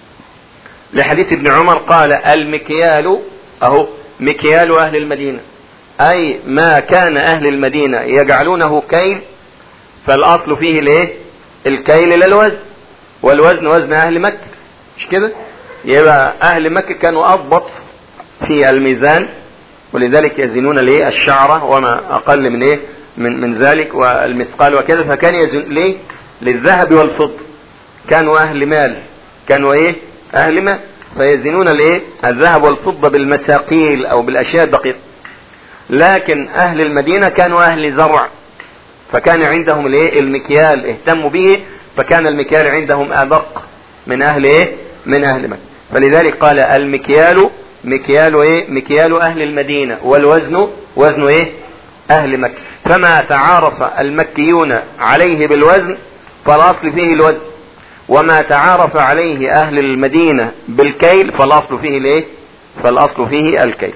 لحديث ابن عمر قال المكيال اهو مكيال اهل المدينة اي ما كان اهل المدينة يجعلونه كيل فالاصل فيه الايه الكيل للوزن والوزن وزن اهل مكة مش كده يبقى اهل مكة كانوا اضبط في الميزان ولذلك يزنون الايه الشعرة وما اقل من ايه من من ذلك والمثقال وكذا فكان يزن ليه للذهب والفضة كانوا اهل مال كانوا ايه اهل مال فيزنون الايه الذهب والفضة بالمثاقيل او بالاشياء الدقيقة لكن اهل المدينة كانوا اهل زرع فكان عندهم الايه المكيال اهتموا به فكان المكيال عندهم ادق من اهل ايه من اهل مكة فلذلك قال المكيال مكيال ايه مكيال اهل المدينة والوزن وزن ايه اهل مكة فما تعارف المكيون عليه بالوزن فالاصل فيه الوزن وما تعارف عليه اهل المدينة بالكيل فالاصل فيه الايه فالاصل فيه الكيل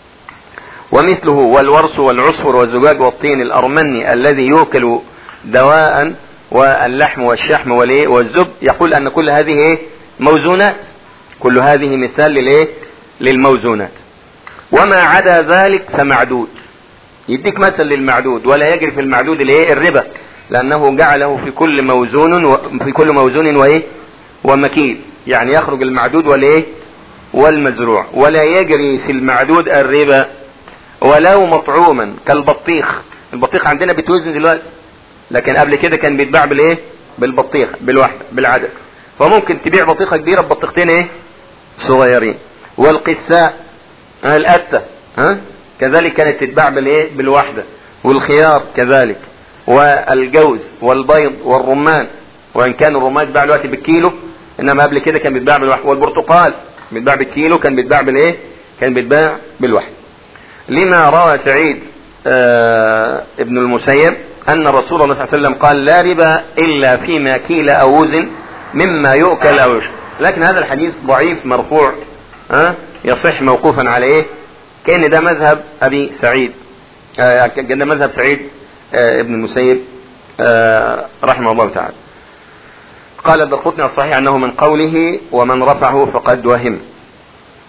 ومثله والورس والعصفر والزجاج والطين الارمني الذي يوكل دواء واللحم والشحم والايه والزب يقول ان كل هذه ايه موزونات كل هذه مثال للايه للموزونات وما عدا ذلك فمعدود يديك مثل للمعدود ولا يجري في المعدود الايه الربا لانه جعله في كل موزون و... في كل موزون وايه ومكيل يعني يخرج المعدود والايه والمزروع ولا يجري في المعدود الربا ولو مطعوما كالبطيخ البطيخ عندنا بيتوزن دلوقتي لكن قبل كده كان بيتباع بالايه بالبطيخ بالواحده بالعدد فممكن تبيع بطيخه كبيره ببطيختين ايه صغيرين والقساء القته ها كذلك كانت تتباع بالايه بالواحده والخيار كذلك والجوز والبيض والرمان وان كان الرمان بيتباع دلوقتي بالكيلو انما قبل كده كان بيتباع بالواحد والبرتقال بيتباع بالكيلو كان بيتباع بالايه كان بيتباع بالواحد لما روى سعيد آه ابن المسيب ان رسول الله صلى الله عليه وسلم قال لا ربا الا فيما كيل او وزن مما يؤكل او يشرب لكن هذا الحديث ضعيف مرفوع ها يصح موقوفا على ايه كان ده مذهب ابي سعيد آه ده مذهب سعيد آه ابن المسيب آه رحمه الله تعالى قال الدرقطني الصحيح انه من قوله ومن رفعه فقد وهم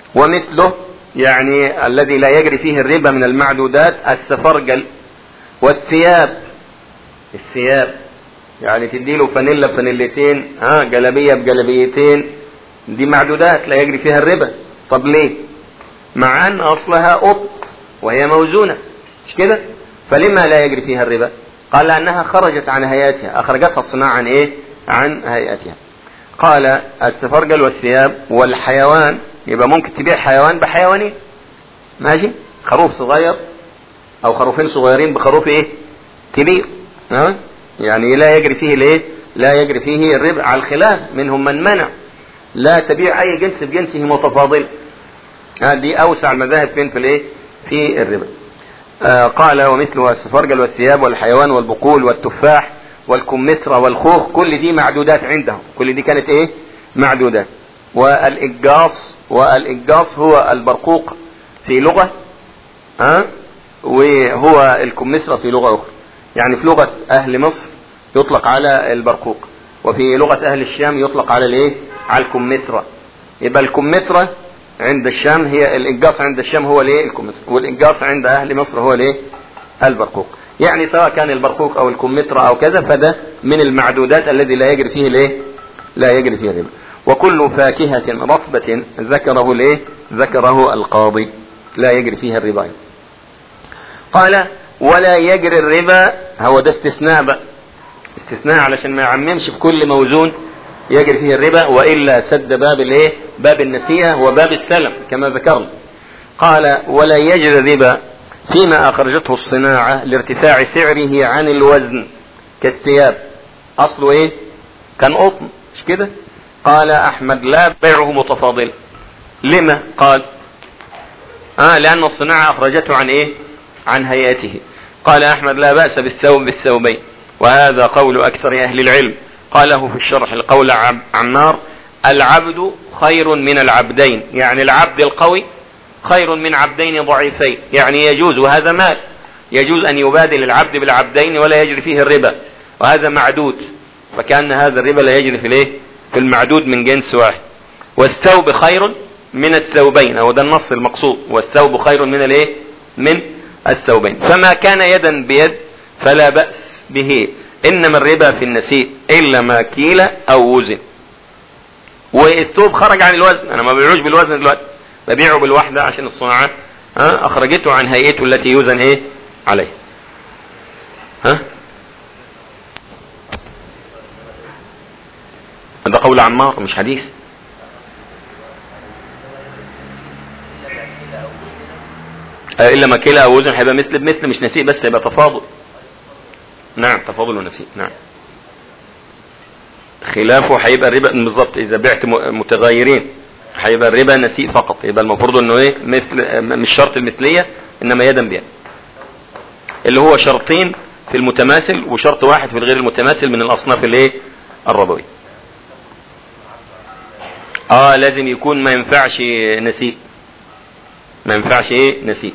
ومثله يعني الذي لا يجري فيه الربا من المعدودات السفرجل والثياب الثياب يعني تديله فانيلا بفانيلتين ها جلبية بجلبيتين دي معدودات لا يجري فيها الربا طب ليه مع ان اصلها قط وهي موزونة مش كده فلما لا يجري فيها الربا قال لانها خرجت عن هيئتها اخرجتها الصناعة عن ايه عن هيئتها قال السفرجل والثياب والحيوان يبقى ممكن تبيع حيوان بحيوانين ماشي خروف صغير او خروفين صغيرين بخروف ايه كبير ها يعني لا يجري فيه الايه لا يجري فيه الربا على الخلاف منهم من منع لا تبيع اي جنس بجنسه متفاضل هذه اوسع المذاهب فين في الايه في الربا آه قال ومثله السفرجل والثياب والحيوان والبقول والتفاح والكمثرى والخوخ كل دي معدودات عندهم كل دي كانت ايه معدودات والإجاص والإجاص هو البرقوق في لغة ها وهو الكمثرى في لغة أخرى يعني في لغة أهل مصر يطلق على البرقوق وفي لغة أهل الشام يطلق على الايه على الكمثرى يبقى الكمثرى عند الشام هي الإجاص عند الشام هو الايه الكمثرى والإجاص عند أهل مصر هو الايه البرقوق يعني سواء كان البرقوق أو الكمثرى أو كذا فده من المعدودات الذي لا يجري فيه الايه لا يجري فيه الربا وكل فاكهة رطبة ذكره الايه ذكره القاضي لا يجري فيها الربا قال ولا يجري الربا هو ده استثناء بقى استثناء علشان ما يعممش في كل موزون يجري فيه الربا والا سد باب الايه باب النسيئه وباب السلم كما ذكرنا قال ولا يجري الربا فيما اخرجته الصناعه لارتفاع سعره عن الوزن كالثياب اصله ايه كان قطن مش كده قال احمد لا بيعه متفاضل لما قال آه لان الصناعه اخرجته عن ايه عن هيئته قال احمد لا باس بالثوب بالثوبين وهذا قول اكثر اهل العلم قاله في الشرح القول عمار العبد خير من العبدين يعني العبد القوي خير من عبدين ضعيفين يعني يجوز وهذا مال يجوز ان يبادل العبد بالعبدين ولا يجري فيه الربا وهذا معدود فكان هذا الربا لا يجري في الايه في المعدود من جنس واحد والثوب خير من الثوبين او ده النص المقصود والثوب خير من الايه من الثوبين فما كان يدا بيد فلا بأس به انما الربا في النسيء الا ما كيل او وزن والثوب خرج عن الوزن انا ما ببيعوش بالوزن دلوقتي ببيعه بالوحدة عشان الصناعة ها اخرجته عن هيئته التي يوزن ايه عليه ها ده قول عمار مش حديث الا ما كلا او وزن هيبقى مثل بمثل مش نسيء بس هيبقى تفاضل نعم تفاضل ونسيء نعم خلافه هيبقى الربا بالظبط اذا بعت متغيرين هيبقى الربا نسيء فقط يبقى المفروض انه ايه مثل مش شرط المثليه انما يدا بيد اللي هو شرطين في المتماثل وشرط واحد في الغير المتماثل من الاصناف الايه الربويه اه لازم يكون ما ينفعش نسيء ما ينفعش ايه نسيء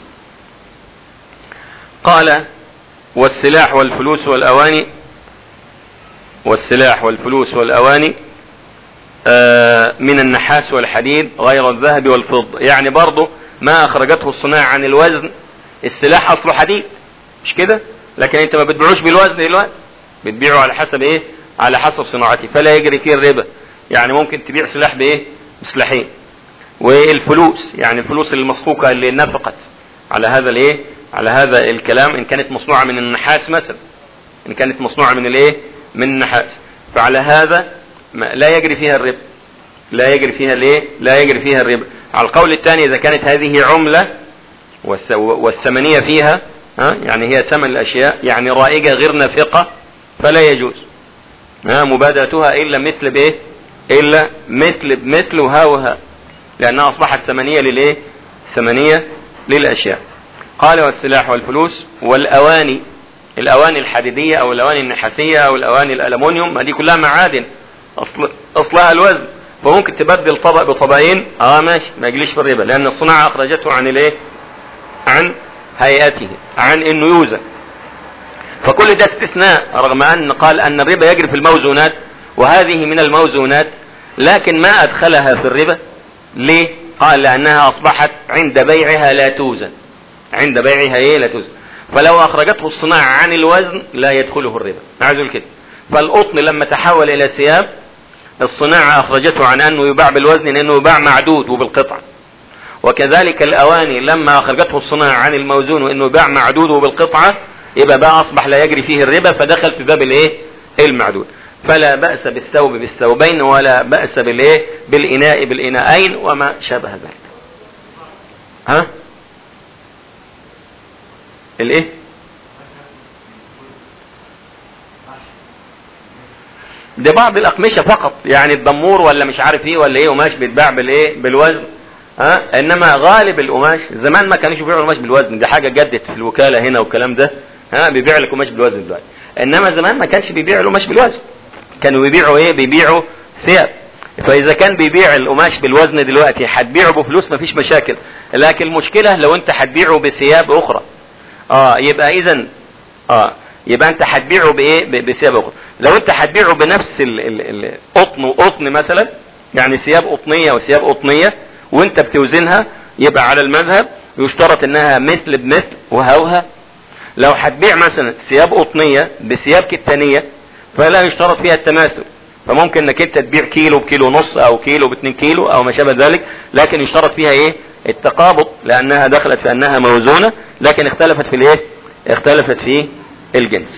قال والسلاح والفلوس والأواني والسلاح والفلوس والأواني آه من النحاس والحديد غير الذهب والفضة يعني برضه ما أخرجته الصناعة عن الوزن السلاح أصله حديد مش كده لكن انت ما بتبيعوش بالوزن دلوقتي بتبيعه على حسب ايه على حسب صناعته فلا يجري فيه الربا يعني ممكن تبيع سلاح بايه بسلاحين والفلوس يعني الفلوس المصفوقة اللي نفقت على هذا الايه على هذا الكلام ان كانت مصنوعة من النحاس مثلا ان كانت مصنوعة من الايه من النحاس فعلى هذا لا يجري فيها الربا لا يجري فيها الايه لا يجري فيها الربا على القول الثاني اذا كانت هذه عملة والثمنية فيها ها يعني هي ثمن الاشياء يعني رائجة غير نافقة فلا يجوز ها مبادرتها الا مثل بايه الا مثل بمثل وها وها لانها اصبحت ثمنية للايه ثمنية للاشياء قال والسلاح والفلوس والاواني الاواني الحديدية او الاواني النحاسية او الاواني الالومنيوم ما دي كلها معادن اصل اصلها الوزن فممكن تبدل طبق بطبقين اه ماشي ما يجليش في الربا لان الصناعة اخرجته عن الايه عن هيئته عن انه يوزن فكل ده استثناء رغم ان قال ان الربا يجري في الموزونات وهذه من الموزونات لكن ما ادخلها في الربا ليه قال لأنها أصبحت عند بيعها لا توزن عند بيعها ايه لا توزن فلو أخرجته الصناعة عن الوزن لا يدخله الربا عايز كده فالقطن لما تحول إلى ثياب الصناعة أخرجته عن أنه يباع بالوزن لأنه يباع معدود وبالقطعة وكذلك الأواني لما أخرجته الصناعة عن الموزون وأنه يباع معدود وبالقطعة يبقى بقى أصبح لا يجري فيه الربا فدخل في باب الإيه المعدود فلا بأس بالثوب بالثوبين ولا بأس بالإيه بالإناء بالإناءين وما شابه ذلك ها الايه ده بعض الاقمشه فقط يعني الدمور ولا مش عارف ايه ولا ايه قماش بيتباع بالايه بالوزن ها انما غالب القماش زمان ما كانوش بيبيعوا القماش بالوزن دي حاجه جدت في الوكاله هنا والكلام ده ها بيبيع لك قماش بالوزن دلوقتي انما زمان ما كانش بيبيع القماش بالوزن كانوا بيبيعوا ايه بيبيعوا ثياب فاذا كان بيبيع القماش بالوزن دلوقتي هتبيعه بفلوس مفيش مشاكل لكن المشكله لو انت هتبيعه بثياب اخرى اه يبقى اذا اه يبقى انت هتبيعه بايه بثياب اخرى لو انت هتبيعه بنفس القطن وقطن مثلا يعني ثياب قطنيه وثياب قطنيه وانت بتوزنها يبقى على المذهب يشترط انها مثل بمثل وهوها لو هتبيع مثلا ثياب قطنيه بثياب كتانيه فلا يشترط فيها التماثل فممكن انك انت تبيع كيلو بكيلو ونص او كيلو باتنين كيلو او ما شابه ذلك لكن يشترط فيها ايه التقابض لانها دخلت في انها موزونة لكن اختلفت في الايه اختلفت في الجنس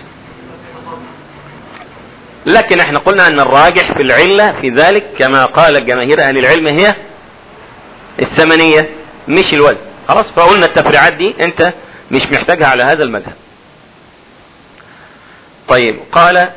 لكن احنا قلنا ان الراجح في العلة في ذلك كما قال جماهير اهل العلم هي الثمنية مش الوزن خلاص فقلنا التفريعات دي انت مش محتاجها على هذا المذهب طيب قال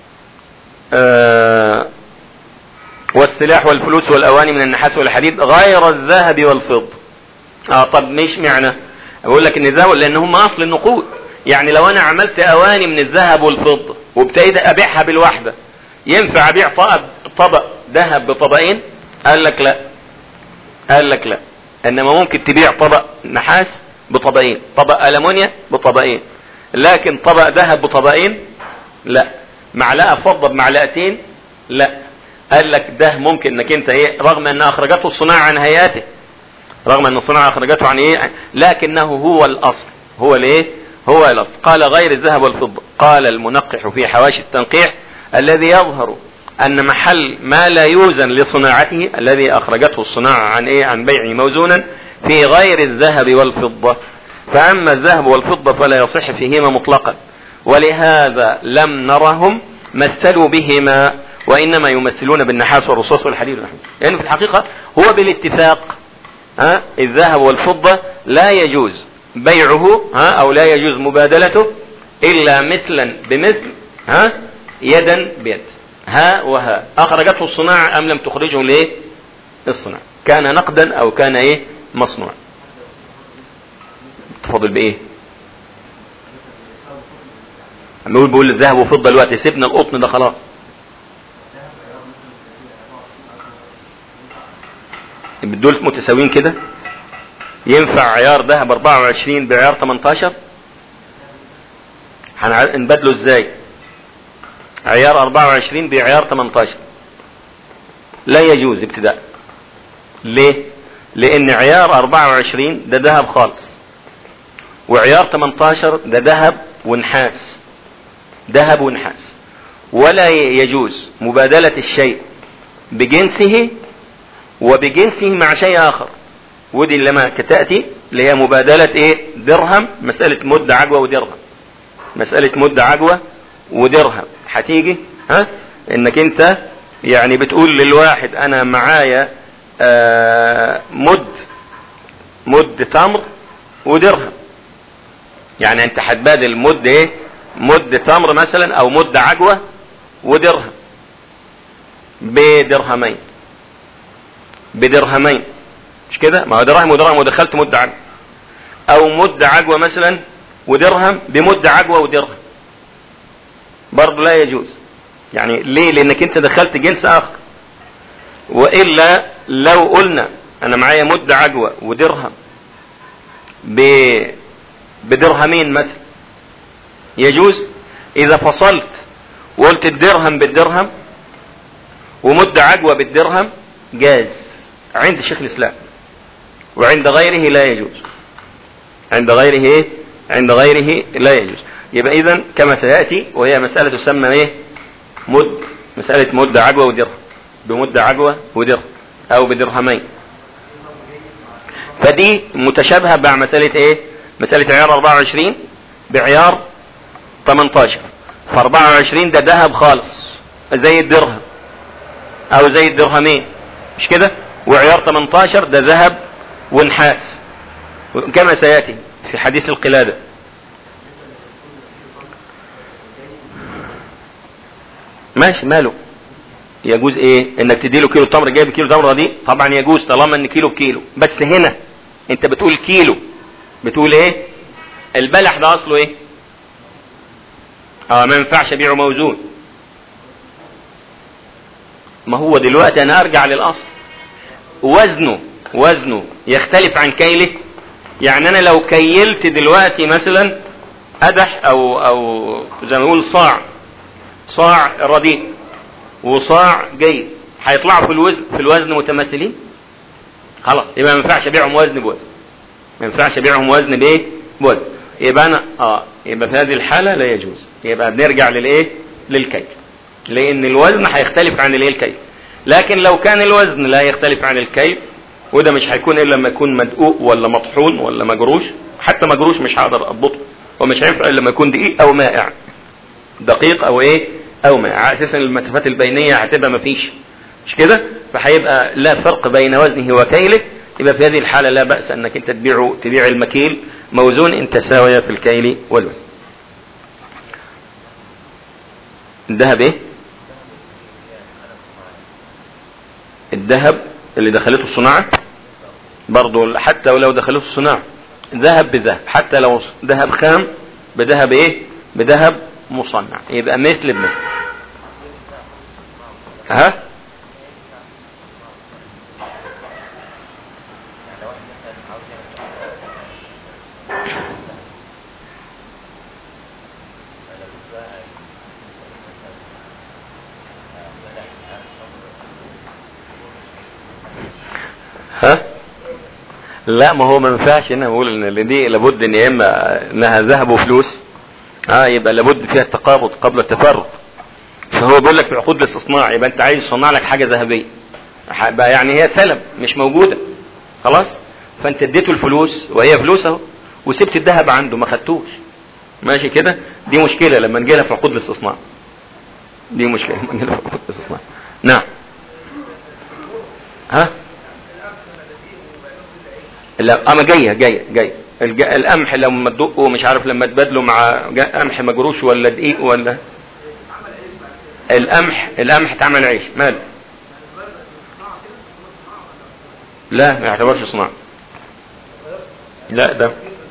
آه والسلاح والفلوس والاواني من النحاس والحديد غير الذهب والفضة اه طب مش معنى بقول لك ان ده لان هم اصل النقود يعني لو انا عملت اواني من الذهب والفضة وابتديت ابيعها بالواحدة ينفع ابيع طبق طبق ذهب بطبقين قال لك لا قال لك لا انما ممكن تبيع طبق نحاس بطبقين طبق المونيا بطبقين لكن طبق ذهب بطبقين لا معلقة فضة بمعلقتين لا قال لك ده ممكن انك انت ايه رغم ان اخرجته الصناعة عن هيئاته رغم ان الصناعة اخرجته عن ايه لكنه هو الاصل هو الايه هو الاصل قال غير الذهب والفضة قال المنقح في حواشي التنقيح الذي يظهر ان محل ما لا يوزن لصناعته الذي اخرجته الصناعة عن ايه عن بيعه موزونا في غير الذهب والفضة فاما الذهب والفضة فلا يصح فيهما مطلقا ولهذا لم نرهم مثلوا بهما وانما يمثلون بالنحاس والرصاص والحديد والحديد لانه يعني في الحقيقة هو بالاتفاق ها الذهب والفضة لا يجوز بيعه ها او لا يجوز مبادلته الا مثلا بمثل ها يدا بيد ها وها اخرجته الصناعة ام لم تخرجه ليه الصناعة كان نقدا او كان ايه مصنوع تفضل بايه لما يقول بيقول الذهب وفضة دلوقتي سيبنا القطن ده خلاص دول متساويين كده ينفع عيار ذهب 24 بعيار 18 هنبدله ازاي عيار 24 بعيار 18 لا يجوز ابتداء ليه لان عيار 24 ده ذهب خالص وعيار 18 ده ذهب ونحاس ذهب ونحاس ولا يجوز مبادلة الشيء بجنسه وبجنسه مع شيء اخر ودي لما تأتي اللي هي مبادلة ايه درهم مسألة مد عجوة ودرهم مسألة مد عجوة ودرهم هتيجي ها انك انت يعني بتقول للواحد انا معايا آه مد مد تمر ودرهم يعني انت هتبادل مد ايه مد تمر مثلا او مد عجوة ودرهم بدرهمين بدرهمين مش كده ما هو دراهم ودرهم ودخلت مد عجوة او مد عجوة مثلا ودرهم بمد عجوة ودرهم برضه لا يجوز يعني ليه لانك انت دخلت جنس اخر والا لو قلنا انا معايا مد عجوة ودرهم ب بدرهمين مثلا يجوز اذا فصلت وقلت الدرهم بالدرهم ومد عجوة بالدرهم جاز عند شيخ الاسلام وعند غيره لا يجوز عند غيره ايه عند غيره لا يجوز يبقى اذا كما سيأتي وهي مسألة تسمى ايه مد مسألة مد عجوة ودرهم بمد عجوة ودرهم او بدرهمين فدي متشابهة مع مسألة ايه مسألة عيار 24 بعيار 18 ف 24 ده ذهب خالص زي الدرهم او زي الدرهمين مش كده وعيار 18 ده ذهب ونحاس كما سيأتي في حديث القلادة ماشي ماله يجوز ايه انك تديله كيلو تمر جايب كيلو تمره دي طبعا يجوز طالما ان كيلو بكيلو بس هنا انت بتقول كيلو بتقول ايه البلح ده اصله ايه اه ما ينفعش ابيعه موزون ما هو دلوقتي انا ارجع للاصل وزنه وزنه يختلف عن كيله يعني انا لو كيلت دلوقتي مثلا قدح او او زي ما نقول صاع صاع رديء وصاع جيد هيطلعوا في الوزن في الوزن متماثلين خلاص يبقى ما ينفعش ابيعهم وزن بوزن ما ينفعش ابيعهم وزن بايه بوزن يبقى انا اه يبقى في هذه الحاله لا يجوز يبقى بنرجع للايه للكيل لان الوزن هيختلف عن الايه الكيل لكن لو كان الوزن لا يختلف عن الكيل وده مش هيكون الا لما يكون مدقوق ولا مطحون ولا مجروش حتى مجروش مش هقدر اضبطه ومش هينفع الا لما يكون دقيق او مائع دقيق او ايه او مائع على اساس ان المسافات البينيه هتبقى مفيش مش كده فهيبقى لا فرق بين وزنه وكيله يبقى في هذه الحاله لا باس انك انت تبيعه تبيع المكيل موزون ان تساوي في الكيل والوزن الذهب ايه الذهب اللي دخلته الصناعة برضه حتى ولو دخلته الصناعة ذهب بذهب حتى لو ذهب خام بذهب ايه بذهب مصنع يبقى مثل بمثل ها ها لا ما هو ما ينفعش هنا نقول ان اللي دي لابد ان يا اما انها ذهب وفلوس اه يبقى لابد فيها التقابض قبل التفرق فهو بيقول لك في عقود الاستصناع يبقى انت عايز تصنع لك حاجه ذهبيه بقى يعني هي سلم مش موجوده خلاص فانت اديته الفلوس وهي فلوس اهو وسبت الذهب عنده ما خدتوش ماشي كده دي مشكله لما نجي لها في عقود الاستصناع دي مشكله لما نجي لها في عقود الاستصناع نعم ها لا اما جايه جايه جايه الج... القمح لما تدقه مش عارف لما تبادله مع قمح مجروش ولا دقيق ولا القمح القمح اتعمل عيش ماله لا ما يعتبرش صناعة لا ده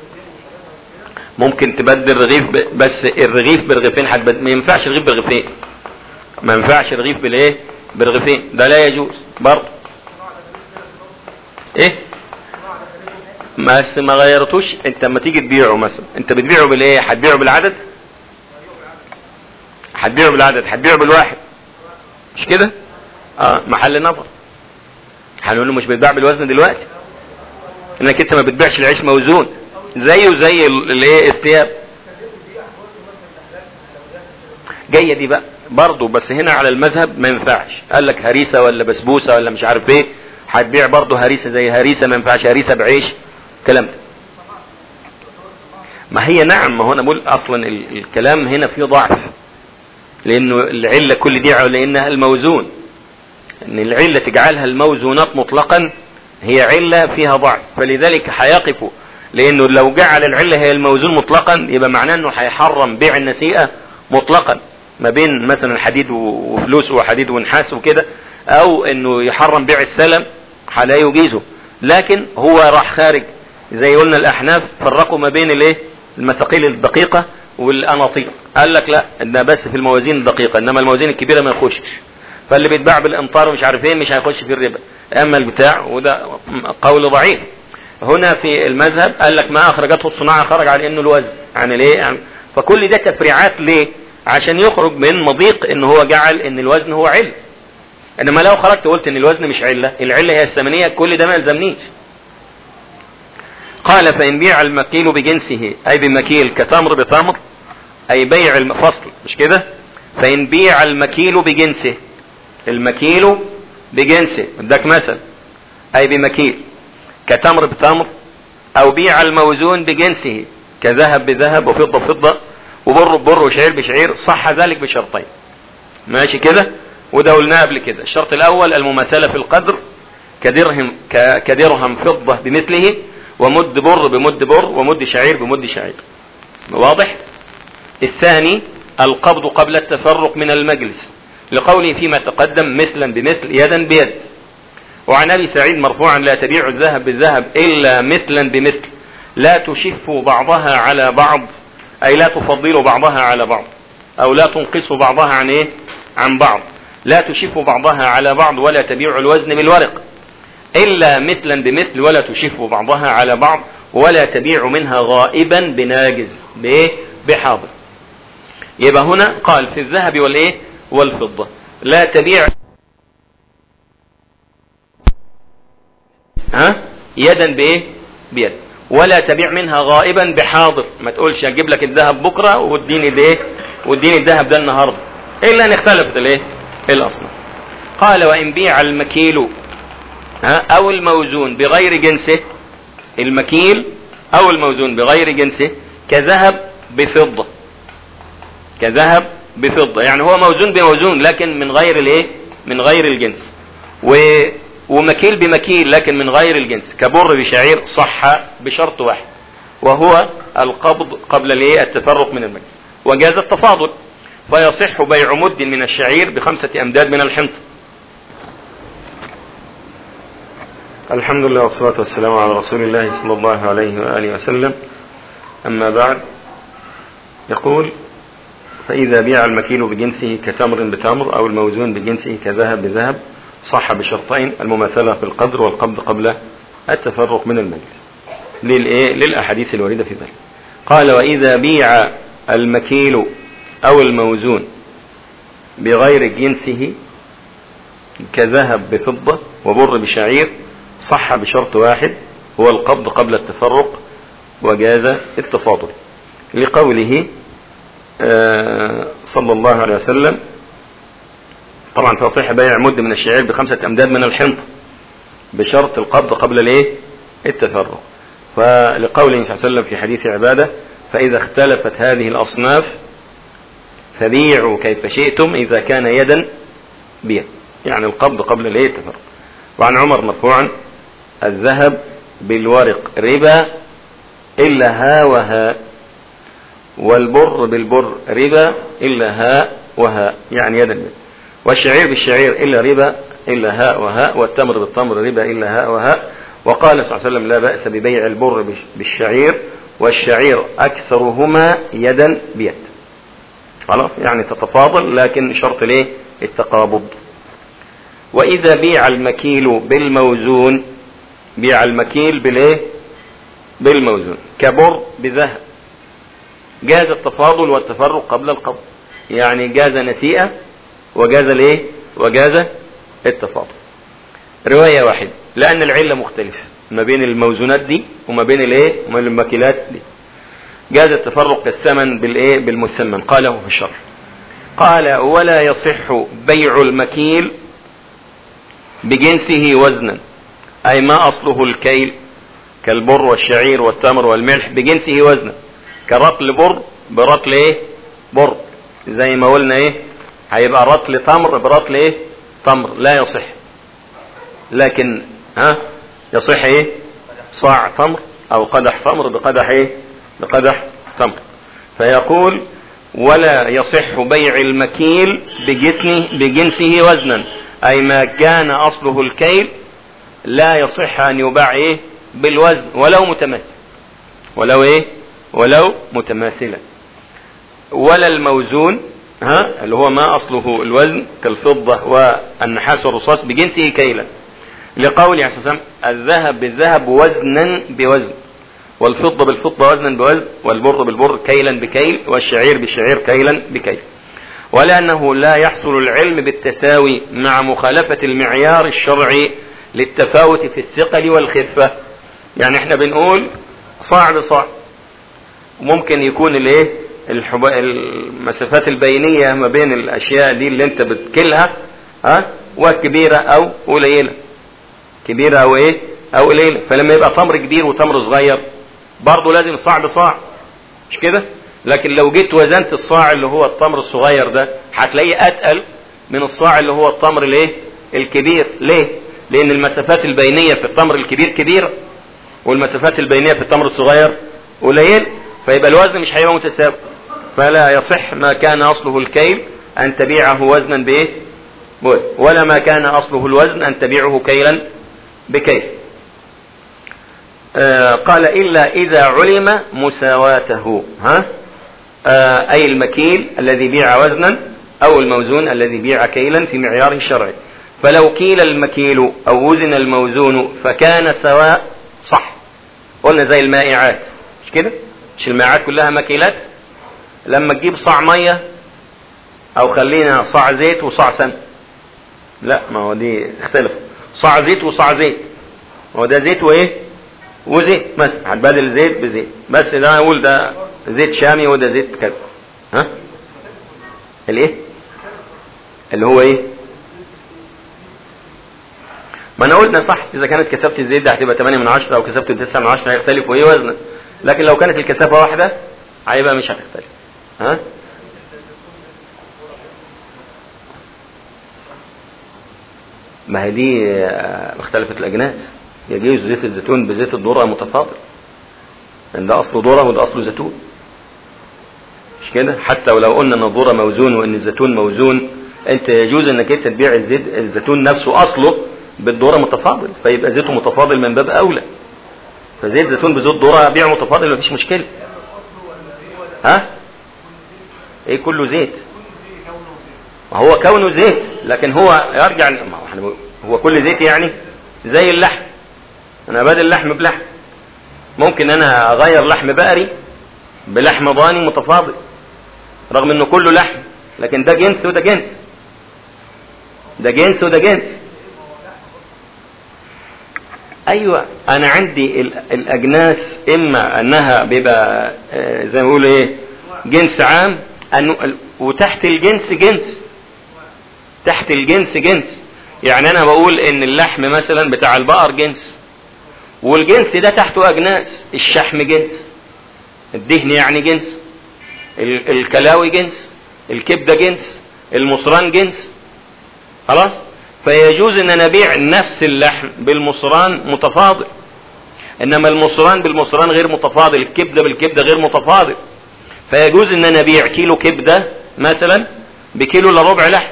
ممكن تبدل رغيف ب... بس الرغيف برغيفين حتبدل ما ينفعش الرغيف برغيفين ما ينفعش الرغيف بالايه برغيفين ده لا يجوز برضه ايه بس ما غيرتوش انت لما تيجي تبيعه مثلا انت بتبيعه بالايه هتبيعه بالعدد هتبيعه بالعدد هتبيعه بالواحد مش كده اه محل نظر هنقول له مش بيتباع بالوزن دلوقتي انك انت ما بتبيعش العيش موزون زيه زي الايه الثياب جايه دي بقى برضه بس هنا على المذهب ما ينفعش قال لك هريسه ولا بسبوسه ولا مش عارف ايه هتبيع برضه هريسه زي هريسه ما ينفعش هريسه بعيش الكلام ده ما هي نعم ما هو انا بقول اصلا الكلام هنا فيه ضعف لانه العله كل دي لانها الموزون ان العله تجعلها الموزونات مطلقا هي عله فيها ضعف فلذلك هيقف لانه لو جعل العله هي الموزون مطلقا يبقى معناه انه هيحرم بيع النسيئه مطلقا ما بين مثلا حديد وفلوس وحديد ونحاس وكده او انه يحرم بيع السلم لا يجيزه لكن هو راح خارج زي قلنا الاحناف فرقوا ما بين الايه المثاقيل الدقيقة والاناطيق قال لك لا ده بس في الموازين الدقيقة انما الموازين الكبيرة ما يخشش فاللي بيتباع بالامطار ومش عارف ايه مش هيخش في الربا اما البتاع وده قول ضعيف هنا في المذهب قال لك ما اخرجته الصناعة خرج على انه الوزن يعني ليه يعني فكل ده تفريعات ليه عشان يخرج من مضيق ان هو جعل ان الوزن هو علة انما لو خرجت وقلت ان الوزن مش علة العلة هي الثمنية كل ده ما يلزمنيش قال فإن بيع المكيل بجنسه أي بمكيل كتمر بتمر أي بيع الفصل مش كده فإن بيع المكيل بجنسه المكيل بجنسه اداك مثل أي بمكيل كتمر بتمر أو بيع الموزون بجنسه كذهب بذهب وفضة بفضة وبر ببر وشعير بشعير صح ذلك بشرطين ماشي كده وده قلناه قبل كده الشرط الأول المماثلة في القدر كدرهم كدرهم فضة بمثله ومد بر بمد بر ومد شعير بمد شعير واضح الثاني القبض قبل التفرق من المجلس لقوله فيما تقدم مثلا بمثل يدا بيد وعن ابي سعيد مرفوعا لا تبيع الذهب بالذهب الا مثلا بمثل لا تشف بعضها على بعض اي لا تفضل بعضها على بعض او لا تنقص بعضها عن ايه عن بعض لا تشف بعضها على بعض ولا تبيع الوزن بالورق الا مثلا بمثل ولا تشف بعضها على بعض ولا تبيع منها غائبا بناجز بايه بحاضر يبقى هنا قال في الذهب والايه والفضة لا تبيع ها يدا بايه بيد ولا تبيع منها غائبا بحاضر ما تقولش اجيب لك الذهب بكره واديني ده ايه واديني الذهب ده النهارده الا ان اختلفت الايه الاصناف قال وان بيع المكيل ها او الموزون بغير جنسه المكيل او الموزون بغير جنسه كذهب بفضه كذهب بفضة يعني هو موزون بموزون لكن من غير الايه من غير الجنس و ومكيل بمكيل لكن من غير الجنس كبر بشعير صح بشرط واحد وهو القبض قبل الايه التفرق من المجلس وجاز التفاضل فيصح بيع مد من الشعير بخمسة امداد من الحنطة الحمد لله والصلاة والسلام على رسول الله صلى الله عليه وآله وسلم أما بعد يقول فإذا بيع المكيل بجنسه كتمر بتمر أو الموزون بجنسه كذهب بذهب صح بشرطين المماثلة في القدر والقبض قبل التفرق من المجلس للإيه؟ للأحاديث الواردة في ذلك قال وإذا بيع المكيل أو الموزون بغير جنسه كذهب بفضة وبر بشعير صح بشرط واحد هو القبض قبل التفرق وجاز التفاضل لقوله صلى الله عليه وسلم طبعا تصح بيع مد من الشعير بخمسة أمداد من الحنطة بشرط القبض قبل الايه التفرق فلقوله صلى الله عليه وسلم في حديث عبادة فإذا اختلفت هذه الأصناف فبيعوا كيف شئتم إذا كان يدا بيد يعني القبض قبل الايه التفرق وعن عمر مرفوعا الذهب بالورق ربا إلا ها وها والبر بالبر ربا إلا هاء وهاء يعني يدا بيد والشعير بالشعير إلا ربا إلا هاء وهاء والتمر بالتمر ربا إلا هاء وهاء وقال صلى الله عليه وسلم لا بأس ببيع البر بالشعير والشعير أكثرهما يدا بيد خلاص يعني تتفاضل لكن شرط ليه التقابض وإذا بيع المكيل بالموزون بيع المكيل بالايه بالموزون كبر بذهب جاز التفاضل والتفرق قبل القبض يعني جاز نسيئة وجاز الايه وجاز التفاضل رواية واحدة لأن العلة مختلفة ما بين الموزونات دي وما بين الايه وما بين الماكلات دي جاز التفرق كالثمن بالايه بالمثمن قاله في الشرح قال ولا يصح بيع المكيل بجنسه وزنا أي ما أصله الكيل كالبر والشعير والتمر والملح بجنسه وزنا كرطل بر برطل ايه بر زي ما قلنا ايه هيبقى رطل تمر برطل ايه تمر لا يصح لكن ها يصح ايه صاع تمر او قدح تمر بقدح ايه بقدح تمر فيقول ولا يصح بيع المكيل بجسمه بجنسه وزنا اي ما كان اصله الكيل لا يصح ان يباع ايه بالوزن ولو متماثل ولو ايه ولو متماثلا ولا الموزون ها اللي هو ما اصله الوزن كالفضة والنحاس والرصاص بجنسه كيلا لقول عليه الصلاة الذهب بالذهب وزنا بوزن والفضة بالفضة وزنا بوزن والبر بالبر كيلا بكيل والشعير بالشعير كيلا بكيل ولأنه لا يحصل العلم بالتساوي مع مخالفة المعيار الشرعي للتفاوت في الثقل والخفة يعني احنا بنقول صاع بصاع ممكن يكون الايه الحب... المسافات البينية ما بين الاشياء دي اللي انت بتكلها ها وكبيرة او قليلة كبيرة او ايه او قليلة فلما يبقى تمر كبير وتمر صغير برضه لازم صاع بصاع مش كده لكن لو جيت وزنت الصاع اللي هو التمر الصغير ده هتلاقيه اتقل من الصاع اللي هو التمر الايه الكبير ليه لان المسافات البينية في التمر الكبير كبيرة والمسافات البينية في التمر الصغير قليل فيبقى الوزن مش هيبقى متساوي فلا يصح ما كان اصله الكيل ان تبيعه وزنا بايه بوزن ولا ما كان اصله الوزن ان تبيعه كيلا بكيل آه قال الا اذا علم مساواته ها آه اي المكيل الذي بيع وزنا او الموزون الذي بيع كيلا في معياره الشرعي فلو كيل المكيل او وزن الموزون فكان سواء صح قلنا زي المائعات مش كده مش المائعات كلها مكيلات لما تجيب صاع ميه او خلينا صاع زيت وصاع سمن لا ما هو دي اختلف صاع زيت وصاع زيت هو ده زيت وايه وزيت مثلا هتبادل زيت بزيت بس ده اقول ده زيت شامي وده زيت كذا ها الايه اللي هو ايه ما انا قلنا صح اذا كانت كثافه الزيت ده هتبقى 8 من 10 او كثافته 9 من 10 هيختلف وايه وزنه لكن لو كانت الكثافه واحده هيبقى مش هتختلف ها ما هي دي اختلفت الاجناس يجوز زيت الزيتون بزيت الذره متفاضل لان ده اصله ذره وده اصله زيتون مش كده حتى ولو قلنا ان الذره موزون وان الزيتون موزون انت يجوز انك انت تبيع الزيت الزيتون نفسه اصله بالذره متفاضل فيبقى زيته متفاضل من باب اولى فزيت زيتون بزيت ذره بيع متفاضل مفيش مشكله ها ايه كله زيت ما هو كونه زيت لكن هو يرجع ما هو كل زيت يعني زي اللحم انا بدل لحم بلحم ممكن انا اغير لحم بقري بلحم ضاني متفاضل رغم انه كله لحم لكن ده جنس وده جنس ده جنس وده جنس ايوه انا عندي الاجناس اما انها بيبقى زي ما بيقولوا ايه جنس عام أنه وتحت الجنس جنس تحت الجنس جنس يعني انا بقول ان اللحم مثلا بتاع البقر جنس والجنس ده تحته اجناس الشحم جنس الدهن يعني جنس الكلاوي جنس الكبده جنس المصران جنس خلاص فيجوز ان انا ابيع نفس اللحم بالمصران متفاضل انما المصران بالمصران غير متفاضل الكبده بالكبده غير متفاضل فيجوز ان انا ابيع كيلو كبده مثلا بكيلو الا ربع لحم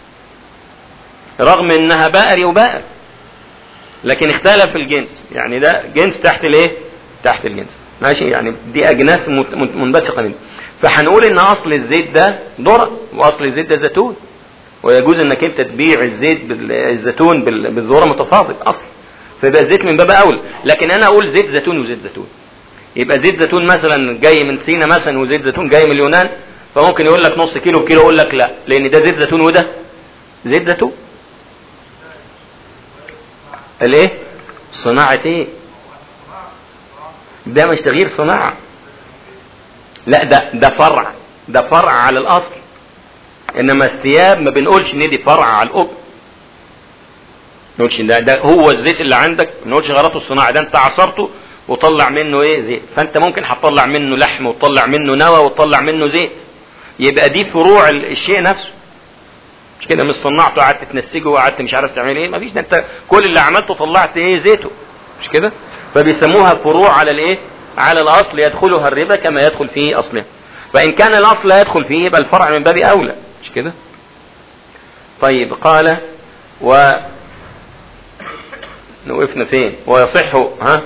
رغم انها بقري وبقر لكن اختلف الجنس يعني ده جنس تحت الايه تحت الجنس ماشي يعني دي اجناس منبثقه منه فهنقول ان اصل الزيت ده ذره واصل الزيت ده زيتون ويجوز انك انت تبيع الزيت الزيتون بالذره متفاضل اصلا فيبقى الزيت من باب اولى لكن انا اقول زيت زيتون وزيت زيتون يبقى زيت زيتون مثلا جاي من سينا مثلا وزيت زيتون جاي من اليونان فممكن يقول لك نص كيلو بكيلو اقول لك لا لان ده زيت زيتون وده زيت زيتون الايه صناعة ايه ده مش تغيير صناعة لا ده ده فرع ده فرع على الاصل انما الثياب ما بنقولش ان دي فرع على الاب نقولش ده, ده هو الزيت اللي عندك ما نقولش غلطه الصناعة ده انت عصرته وطلع منه ايه زيت فانت ممكن هتطلع منه لحم وتطلع منه نوى وتطلع منه زيت يبقى دي فروع الشيء نفسه مش كده مش صنعته قعدت تنسجه وقعدت مش عارف تعمل ايه مفيش ده انت كل اللي عملته طلعت ايه زيته مش كده فبيسموها فروع على الايه على الاصل يدخلها الربا كما يدخل فيه اصله فان كان الاصل لا يدخل فيه يبقى الفرع من باب اولى مش كده طيب قال و وقفنا فين ويصح ها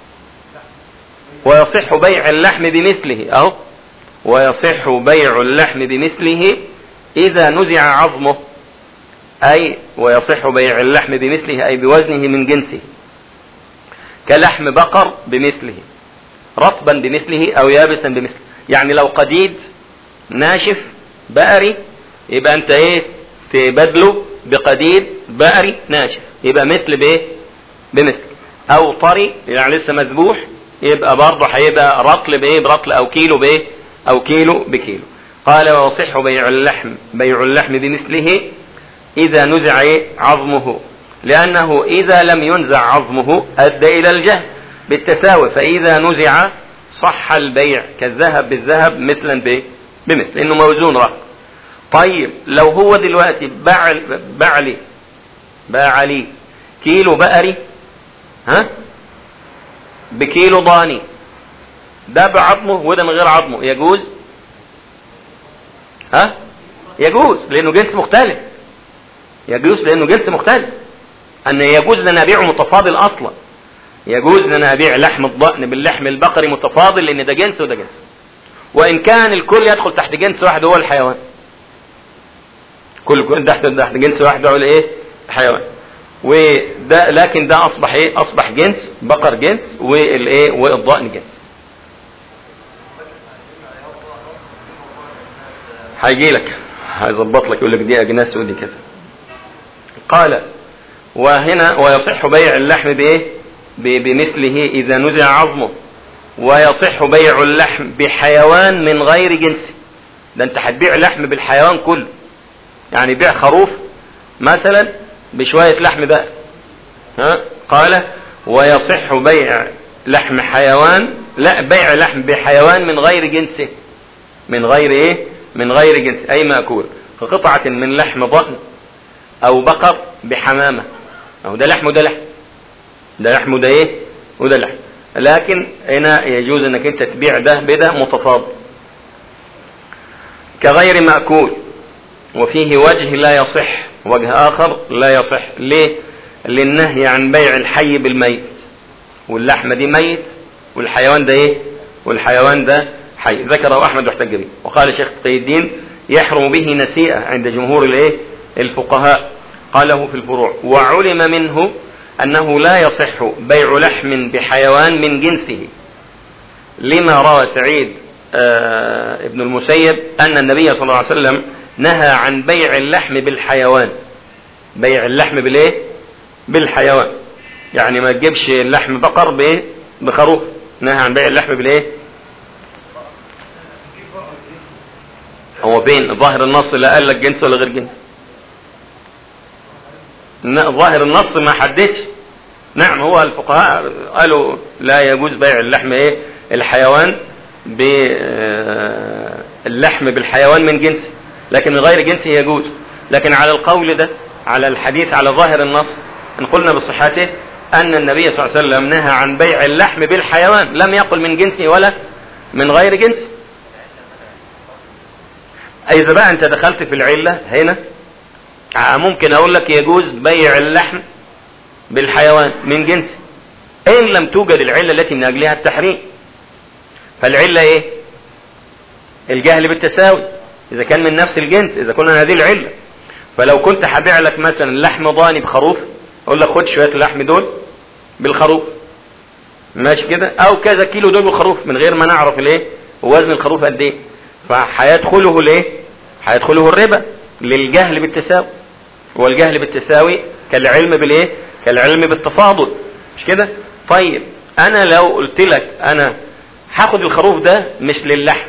ويصح بيع اللحم بمثله اهو ويصح بيع اللحم بمثله إذا نزع عظمه أي ويصح بيع اللحم بمثله أي بوزنه من جنسه كلحم بقر بمثله رطبا بمثله أو يابسا بمثله يعني لو قديد ناشف بقري يبقى أنت إيه تبدله بقديد بقري ناشف يبقى مثل بإيه بمثل أو طري يعني لسه مذبوح يبقى برضه هيبقى رطل بايه برطل او كيلو بايه او كيلو بكيلو قال ويصح بيع اللحم بيع اللحم بمثله اذا نزع إيه؟ عظمه لانه اذا لم ينزع عظمه ادى الى الجهل بالتساوي فاذا نزع صح البيع كالذهب بالذهب مثلا بايه بمثل انه موزون رأس طيب لو هو دلوقتي باع باع لي باع لي كيلو بقري ها بكيلو ضاني ده بعظمه وده من غير عظمه يجوز ها يجوز لانه جنس مختلف يجوز لانه جنس مختلف ان يجوز لنا ابيعه متفاضل اصلا يجوز لنا ابيع لحم الضأن باللحم البقري متفاضل لان ده جنس وده جنس وان كان الكل يدخل تحت جنس واحد هو الحيوان كل كل تحت تحت جنس واحد هو الايه الحيوان وده لكن ده اصبح ايه اصبح جنس بقر جنس والايه والضأن جنس هيجي لك هيظبط لك يقول لك دي اجناس ودي كده قال وهنا ويصح بيع اللحم بايه بمثله اذا نزع عظمه ويصح بيع اللحم بحيوان من غير جنسه ده انت هتبيع لحم بالحيوان كله يعني بيع خروف مثلا بشوية لحم بقى ها قال ويصح بيع لحم حيوان لا بيع لحم بحيوان من غير جنسه من غير ايه من غير جنس اي مأكول كقطعة من لحم ضأن او بقر بحمامة او ده لحم وده لحم ده لحم وده ايه وده لحم لكن هنا يجوز انك انت تبيع ده بده متفاضل كغير مأكول وفيه وجه لا يصح وجه آخر لا يصح ليه للنهي عن بيع الحي بالميت واللحمة دي ميت والحيوان ده ايه والحيوان ده حي ذكره أحمد واحتج به وقال شيخ تقي الدين يحرم به نسيئة عند جمهور الايه الفقهاء قاله في الفروع وعلم منه أنه لا يصح بيع لحم بحيوان من جنسه لما روى سعيد آه ابن المسيب أن النبي صلى الله عليه وسلم نهى عن بيع اللحم بالحيوان بيع اللحم بالايه بالحيوان يعني ما تجيبش اللحم بقر بايه بخروف نهى عن بيع اللحم بالايه هو فين ظاهر النص لا قال لك جنس ولا غير جنس ظاهر النص ما حددش نعم هو الفقهاء قالوا لا يجوز بيع اللحم ايه الحيوان باللحم بالحيوان من جنسه لكن من غير جنسه يجوز لكن على القول ده على الحديث على ظاهر النص ان قلنا بصحته ان النبي صلى الله عليه وسلم نهى عن بيع اللحم بالحيوان لم يقل من جنسه ولا من غير جنسه اذا بقى انت دخلت في العله هنا ممكن اقول لك يجوز بيع اللحم بالحيوان من جنسه ان لم توجد العله التي من اجلها التحريم فالعله ايه الجهل بالتساوي اذا كان من نفس الجنس اذا كنا هذه العله فلو كنت هبيع لك مثلا لحم ضاني بخروف اقول لك خد شويه اللحم دول بالخروف ماشي كده او كذا كيلو دول بالخروف من غير ما نعرف الايه وزن الخروف قد ايه فهيدخله الايه هيدخله الربا للجهل بالتساوي والجهل بالتساوي كالعلم بالايه كالعلم بالتفاضل مش كده طيب انا لو قلت لك انا هاخد الخروف ده مش للحم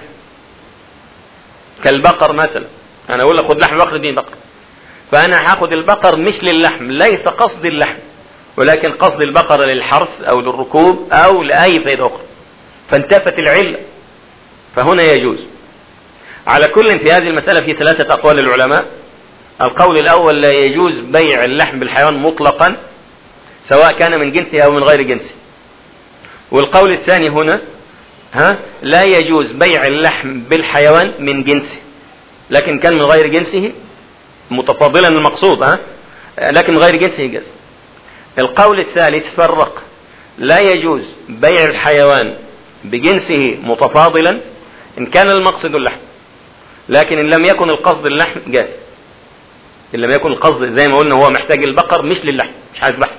كالبقر مثلا انا اقول لك خد لحم بقر دي بقر فانا هاخد البقر مش للحم ليس قصد اللحم ولكن قصد البقر للحرث او للركوب او لاي فائده اخرى فانتفت العله فهنا يجوز على كل في هذه المساله في ثلاثه اقوال للعلماء القول الاول لا يجوز بيع اللحم بالحيوان مطلقا سواء كان من جنسه او من غير جنسه والقول الثاني هنا ها لا يجوز بيع اللحم بالحيوان من جنسه لكن كان من غير جنسه متفاضلا المقصود ها لكن من غير جنسه جاز القول الثالث فرق لا يجوز بيع الحيوان بجنسه متفاضلا ان كان المقصد اللحم لكن ان لم يكن القصد اللحم جاز ان لم يكن القصد زي ما قلنا هو محتاج البقر مش للحم مش عايز بحث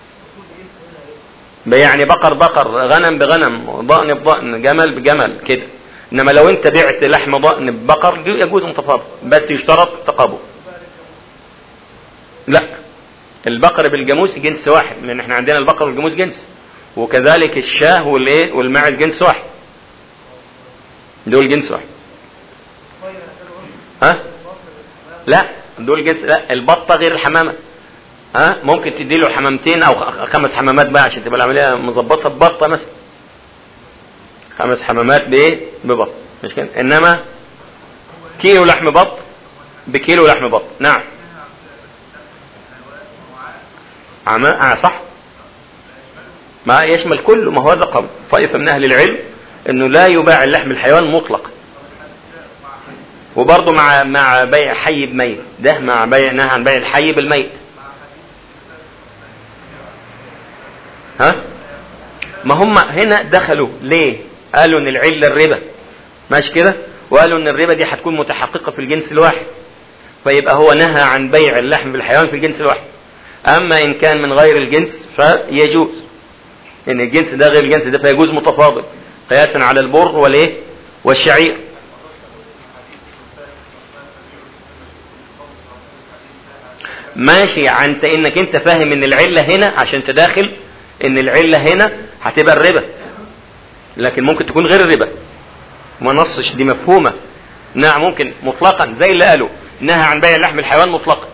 يعني بقر بقر غنم بغنم ضأن بضأن جمل بجمل كده انما لو انت بعت لحم ضأن ببقر يجوز متفاضل بس يشترط تقابل لا البقر بالجاموس جنس واحد لان احنا عندنا البقر والجاموس جنس وكذلك الشاه والايه والماعز جنس واحد دول جنس واحد ها لا دول جنس لا البطه غير الحمامه ها ممكن تدي له حمامتين او خمس حمامات بقى عشان تبقى العمليه مظبطه ببطه مثلا خمس حمامات بايه ببط مش كده انما كيلو لحم بط بكيلو لحم بط نعم عما آه صح ما يشمل كله ما هو هذا قول طائفة من أهل العلم أنه لا يباع اللحم الحيوان مطلقا وبرضه مع مع بيع حي بميت ده مع بيع نهى عن بيع الحي بالميت ها ما هم هنا دخلوا ليه قالوا ان العله الربا ماشي كده وقالوا ان الربا دي هتكون متحققه في الجنس الواحد فيبقى هو نهى عن بيع اللحم بالحيوان في الجنس الواحد اما ان كان من غير الجنس فيجوز ان الجنس ده غير الجنس ده فيجوز متفاضل قياسا على البر والايه والشعير ماشي انت انك انت فاهم ان العله هنا عشان تداخل ان العله هنا هتبقى الربا لكن ممكن تكون غير الربا ما نصش دي مفهومه نعم ممكن مطلقا زي اللي قالوا نهى عن بيع لحم الحيوان مطلقا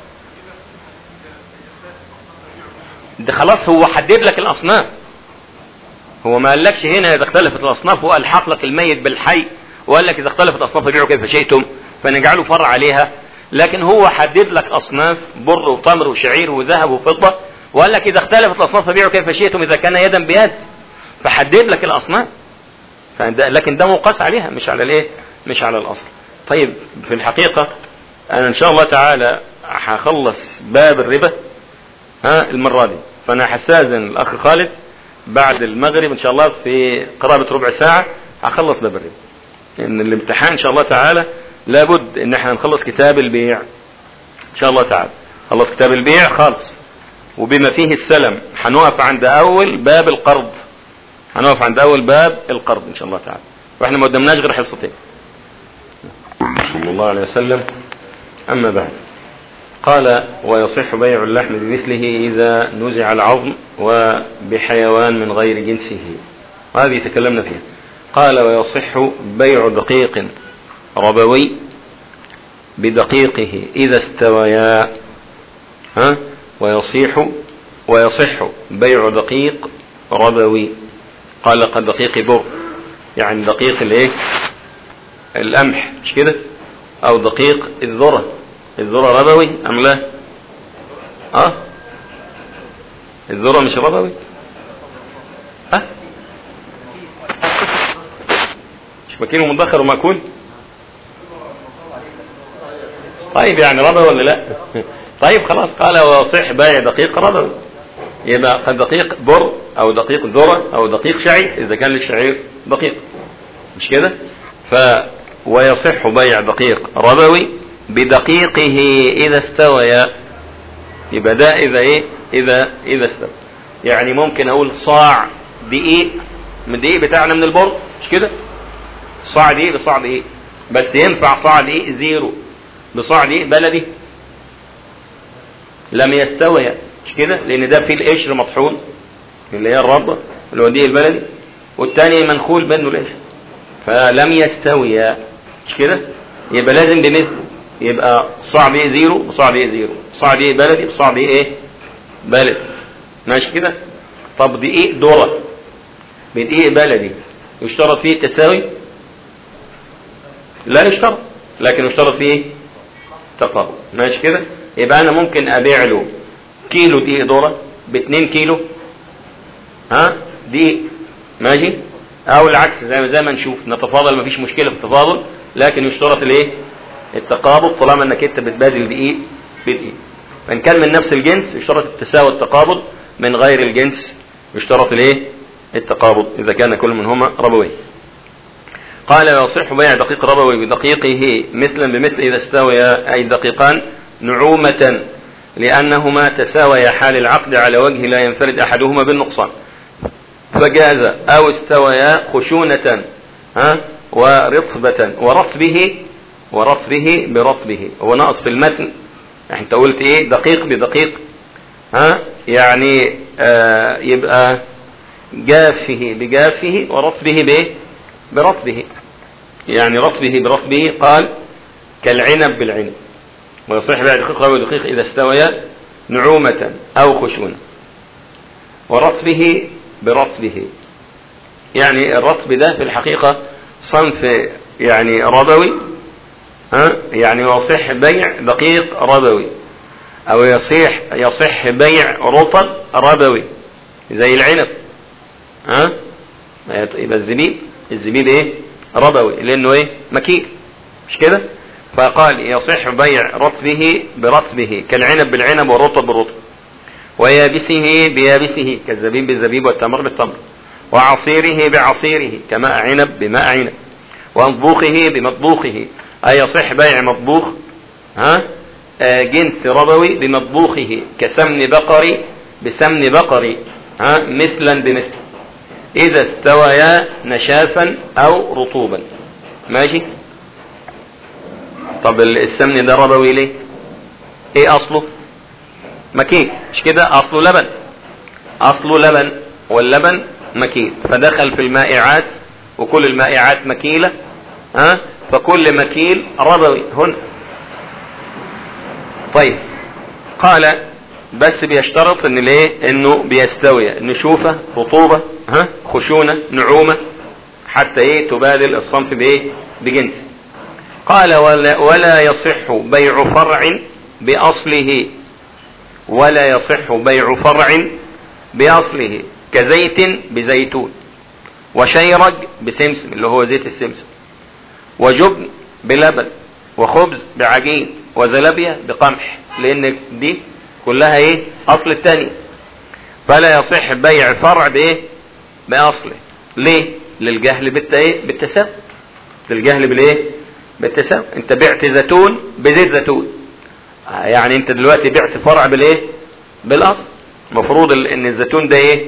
ده خلاص هو حدد لك الاصناف هو ما قالكش هنا اذا اختلفت الاصناف والحق لك الميت بالحي وقال لك اذا اختلفت الاصناف فبيعوا كيف شئتم فنجعله فرع عليها لكن هو حدد لك اصناف بر وتمر وشعير وذهب وفضه وقال لك اذا اختلفت الاصناف فبيعوا كيف شئتم اذا كان يدا بيد فحدد لك الاصناف لكن ده مقاس عليها مش على الايه مش على الاصل طيب في الحقيقه انا ان شاء الله تعالى هخلص باب الربا ها المره دي فانا هستاذن الاخ خالد بعد المغرب ان شاء الله في قرابه ربع ساعه هخلص باب الربا لان الامتحان ان شاء الله تعالى لابد ان احنا نخلص كتاب البيع ان شاء الله تعالى خلص كتاب البيع خالص وبما فيه السلم هنقف عند اول باب القرض هنقف عند اول باب القرض ان شاء الله تعالى واحنا ما قدمناش غير حصتين صلى الله عليه وسلم اما بعد قال ويصح بيع اللحم بمثله اذا نزع العظم وبحيوان من غير جنسه وهذه تكلمنا فيها قال ويصح بيع دقيق ربوي بدقيقه اذا استويا ها ويصيح ويصح بيع دقيق ربوي قال قد دقيق بر يعني دقيق الايه القمح مش كده او دقيق الذره الذره ربوي ام لا اه الذره مش ربوي اه مش مكين مدخر ومأكول طيب يعني ربوي ولا لا طيب خلاص قال وصح بيع دقيق ربوي يبقى قد دقيق بر او دقيق ذرة او دقيق شعير اذا كان للشعير دقيق مش كده ف ويصح بيع دقيق ربوي بدقيقه اذا استوى يبقى ده اذا ايه اذا اذا استوى يعني ممكن اقول صاع دقيق من الدقيق بتاعنا من البر مش كده صاع دقيق بصاع دقيق بس ينفع صاع دقيق زيرو بصاع دقيق بلدي لم يستوي مش كده لان ده فيه القشر مطحون اللي هي الربة اللي هو دي البلدي والتاني منخول منه القشر فلم يستوي مش كده يبقى لازم بمثل يبقى صعب ايه زيرو وصعب ايه زيرو صعب ايه بلدي بصعب ايه بلد ماشي كده طب دقيق ذرة بدقيق بلدي يشترط فيه التساوي لا يشترط لكن يشترط فيه تقابل ماشي كده يبقى انا ممكن ابيع له كيلو دقيق ذره ب 2 كيلو ها دقيق ماشي او العكس زي ما زي ما نشوف نتفاضل مفيش مشكله في التفاضل لكن يشترط الايه التقابض طالما انك انت بتبادل دقيق بدقيق فان كان من نفس الجنس يشترط التساوي التقابض من غير الجنس يشترط الايه التقابض اذا كان كل منهما ربوي قال يصح بيع دقيق ربوي بدقيقه مثلا بمثل اذا استويا اي دقيقان نعومه لأنهما تساويا حال العقد على وجه لا ينفرد أحدهما بالنقصان فجاز أو استويا خشونة ها ورطبة ورطبه ورطبه برطبه هو ناقص في المتن انت قلت ايه دقيق بدقيق ها يعني آه يبقى جافه بجافه ورطبه بايه برطبه يعني رطبه برطبه قال كالعنب بالعنب ويصح بها دقيق أو دقيق إذا استويا نعومة أو خشونة ورطبه برطبه يعني الرطب ده في الحقيقة صنف يعني ربوي ها يعني يصح بيع دقيق ربوي او يصح يصح بيع رطب ربوي زي العنب ها يبقى الزبيب الزبيب ايه ربوي لانه ايه مكيل مش كده فقال يصح بيع رطبه برطبه كالعنب بالعنب والرطب بالرطب ويابسه بيابسه كالزبيب بالزبيب والتمر بالتمر وعصيره بعصيره كماء عنب بماء عنب ومطبوخه بمطبوخه أي يصح بيع مطبوخ ها آه جنس ربوي بمطبوخه كسمن بقري بسمن بقري ها مثلا بمثل إذا استويا نشافا أو رطوبا ماشي طب السمن ده ربوي ليه ايه اصله مكين مش كده اصله لبن اصله لبن واللبن مكيل فدخل في المائعات وكل المائعات مكيلة ها فكل مكيل ربوي هنا طيب قال بس بيشترط ان الايه انه بيستوي نشوفة رطوبة ها خشونة نعومة حتى ايه تبادل الصنف بايه بجنسه قال ولا, ولا يصح بيع فرع باصله ولا يصح بيع فرع باصله كزيت بزيتون وشيرج بسمسم اللي هو زيت السمسم وجبن بلبن وخبز بعجين وزلابية بقمح لان دي كلها ايه اصل التاني فلا يصح بيع فرع بايه باصله ليه للجهل بالت ايه بالتساوي للجهل بالايه بالتساوي انت بعت زيتون بزيت زيتون يعني انت دلوقتي بعت فرع بالايه بالاصل المفروض ان الزيتون ده ايه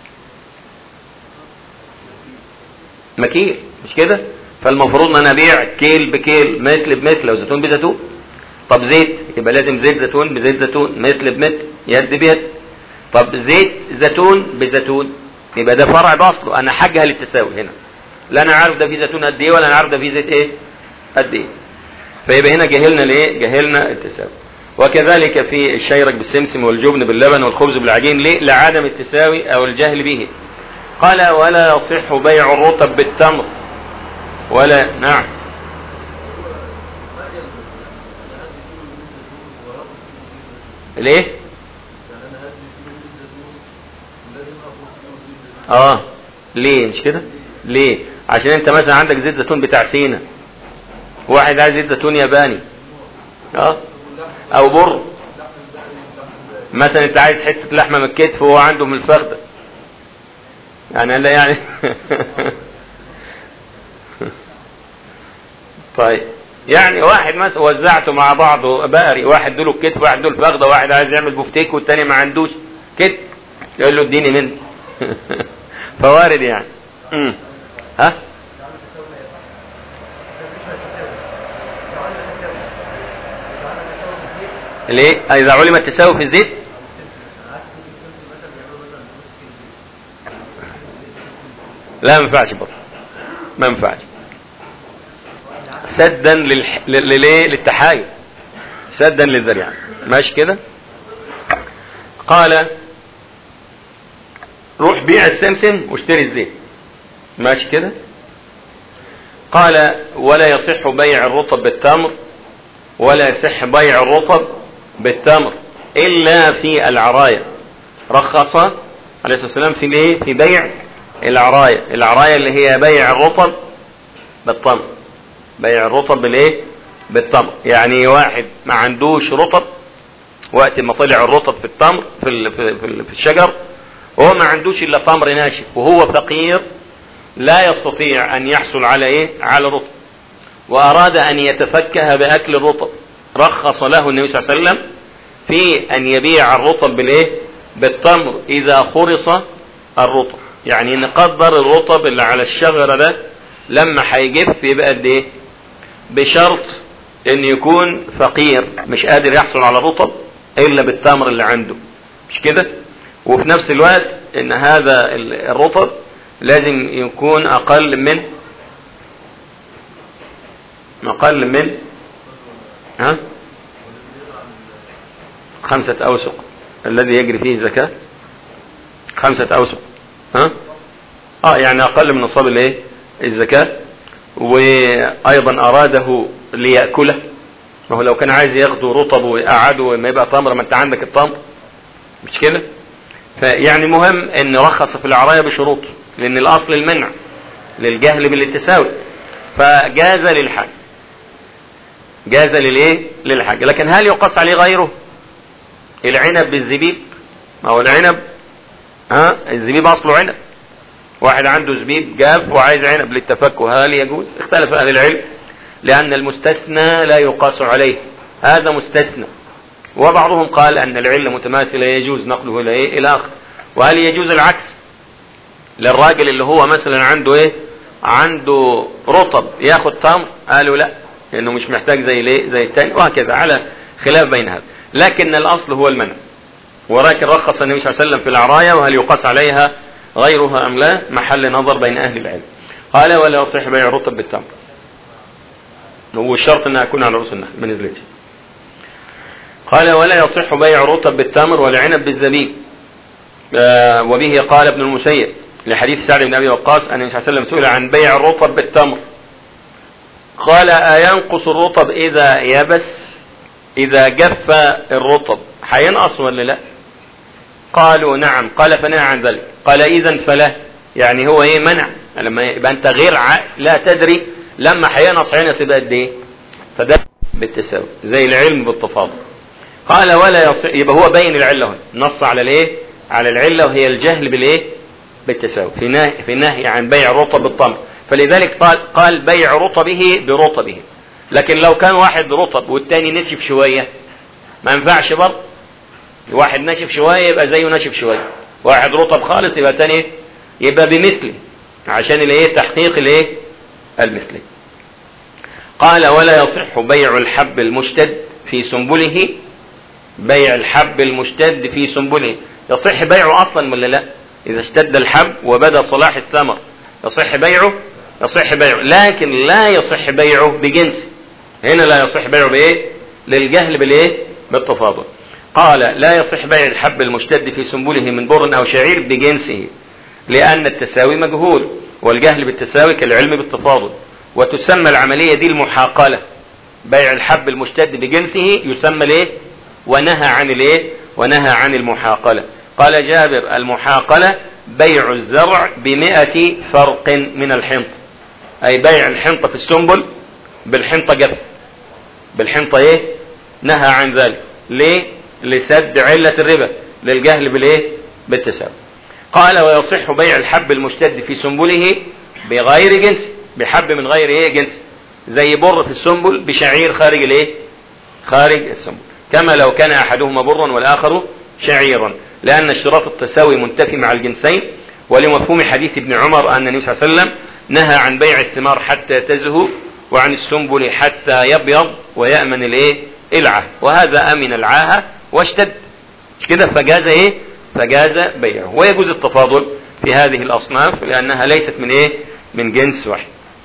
مكيل مش كده فالمفروض ان انا ابيع كيل بكيل مثل بمثل وزيتون بزيتون طب زيت يبقى لازم زيت زيتون بزيت زيتون مثل بمثل يد بيد طب زيت زيتون بزيتون يبقى ده فرع باصله انا حاجها للتساوي هنا لا انا عارف ده فيه زيتون قد ايه ولا انا عارف ده فيه زيت ايه قد ايه فيبقى هنا جهلنا ليه جهلنا التساوي وكذلك في الشيرك بالسمسم والجبن باللبن والخبز بالعجين ليه لعدم التساوي او الجهل به قال ولا يصح بيع الرطب بالتمر ولا نعم ليه اه ليه مش كده ليه عشان انت مثلا عندك زيت زيتون بتاع سينا واحد عايز زيت زيتون ياباني اه او بر مثلا انت عايز حته لحمه من الكتف وهو عنده من الفخده يعني لا يعني طيب يعني واحد مثلا وزعته مع بعضه بقري واحد دوله الكتف واحد دوله الفخده واحد عايز يعمل بفتيك والتاني ما عندوش كتف يقول له اديني منه فوارد يعني امم ها ليه اذا علم التساوي في الزيت لا ما ينفعش برضه ما ينفعش سدا للح... لليه للتحايل سدا للذريعه ماشي كده قال روح بيع السمسم واشتري الزيت ماشي كده قال ولا يصح بيع الرطب بالتمر ولا يصح بيع الرطب بالتمر الا في العراية رخص عليه الصلاة والسلام في ايه في بيع العراية العراية اللي هي بيع الرطب بالتمر بيع الرطب بالايه بالتمر يعني واحد ما عندوش رطب وقت ما طلع الرطب في التمر في ال في, ال في الشجر وهو ما عندوش الا تمر ناشف وهو فقير لا يستطيع ان يحصل على ايه على رطب واراد ان يتفكه باكل الرطب رخص له النبي صلى الله عليه وسلم في ان يبيع الرطب بالايه بالتمر اذا خرص الرطب يعني نقدر الرطب اللي على الشجره ده لما هيجف يبقى قد ايه بشرط ان يكون فقير مش قادر يحصل على رطب الا بالتمر اللي عنده مش كده وفي نفس الوقت ان هذا الرطب لازم يكون اقل من اقل من ها خمسة اوسق الذي يجري فيه الزكاة خمسة اوسق ها اه يعني اقل من نصاب الايه الزكاة وايضا اراده ليأكله ما هو لو كان عايز ياخده رطب ويقعده وما يبقى تمر ما انت عندك التمر مش كده فيعني مهم ان رخص في العراية بشروط لان الاصل المنع للجهل بالاتساوي فجاز للحاج جاز للايه للحاج لكن هل يقص عليه غيره العنب بالزبيب ما هو العنب ها الزبيب اصله عنب واحد عنده زبيب جاف وعايز عنب للتفكه هل يجوز اختلف اهل العلم لان المستثنى لا يقاس عليه هذا مستثنى وبعضهم قال ان العلة متماثلة يجوز نقله الى ايه الى اخر وهل يجوز العكس للراجل اللي هو مثلا عنده ايه عنده رطب ياخد تمر قالوا لا لانه مش محتاج زي ليه زي التاني وهكذا على خلاف بين هذا لكن الاصل هو المنع ولكن رخص النبي صلى الله عليه وسلم في العراية وهل يقاس عليها غيرها ام لا محل نظر بين اهل العلم قال ولا يصح بيع الرطب بالتمر هو الشرط انها تكون على رؤوس النخل ما نزلتش قال ولا يصح بيع الرطب بالتمر والعنب بالزبيب آه وبه قال ابن المسيب لحديث سعد بن ابي وقاص ان النبي صلى الله عليه وسلم سئل عن بيع الرطب بالتمر قال أينقص الرطب إذا يبس إذا جف الرطب هينقص ولا لا قالوا نعم قال فنهى عن ذلك قال إذا فلا يعني هو إيه منع لما يبقى أنت غير ع... لا تدري لما هينقص هينقص يبقى قد إيه فده بالتساوي زي العلم بالتفاضل قال ولا يص... يبقى هو بين العلة هنا نص على الإيه على العلة وهي الجهل بالإيه بالتساوي في نهي في نهي عن بيع الرطب بالتمر فلذلك قال قال بيع رطبه برطبه لكن لو كان واحد رطب والتاني نشف شوية ما ينفعش برضه واحد ناشف شوية يبقى زيه ناشف شوية واحد رطب خالص يبقى تاني يبقى بمثله عشان الايه تحقيق الايه المثلي قال ولا يصح بيع الحب المشتد في سنبله بيع الحب المشتد في سنبله يصح بيعه اصلا ولا لا اذا اشتد الحب وبدا صلاح الثمر يصح بيعه يصح بيعه لكن لا يصح بيعه بجنسه هنا لا يصح بيعه بايه للجهل بالايه بالتفاضل قال لا يصح بيع الحب المشتد في سنبله من بر او شعير بجنسه لان التساوي مجهول والجهل بالتساوي كالعلم بالتفاضل وتسمى العمليه دي المحاقله بيع الحب المشتد بجنسه يسمى الايه ونهى عن الايه ونهى عن المحاقله قال جابر المحاقله بيع الزرع بمئة فرق من الحنط أي بيع الحنطة في السنبل بالحنطة جف بالحنطة إيه نهى عن ذلك ليه لسد علة الربا للجهل بالإيه بالتساوي قال ويصح بيع الحب المشتد في سنبله بغير جنس بحب من غير ايه جنس زي بر في السنبل بشعير خارج الايه خارج السنبل كما لو كان احدهما برا والاخر شعيرا لأن اشتراط التساوي منتفي مع الجنسين ولمفهوم حديث ابن عمر أن النبي صلى الله عليه وسلم نهى عن بيع الثمار حتى تزهو وعن السنبل حتى يبيض ويأمن الايه العه وهذا أمن العاهة واشتد كده فجاز ايه فجاز بيعه ويجوز التفاضل في هذه الأصناف لأنها ليست من ايه من جنس واحد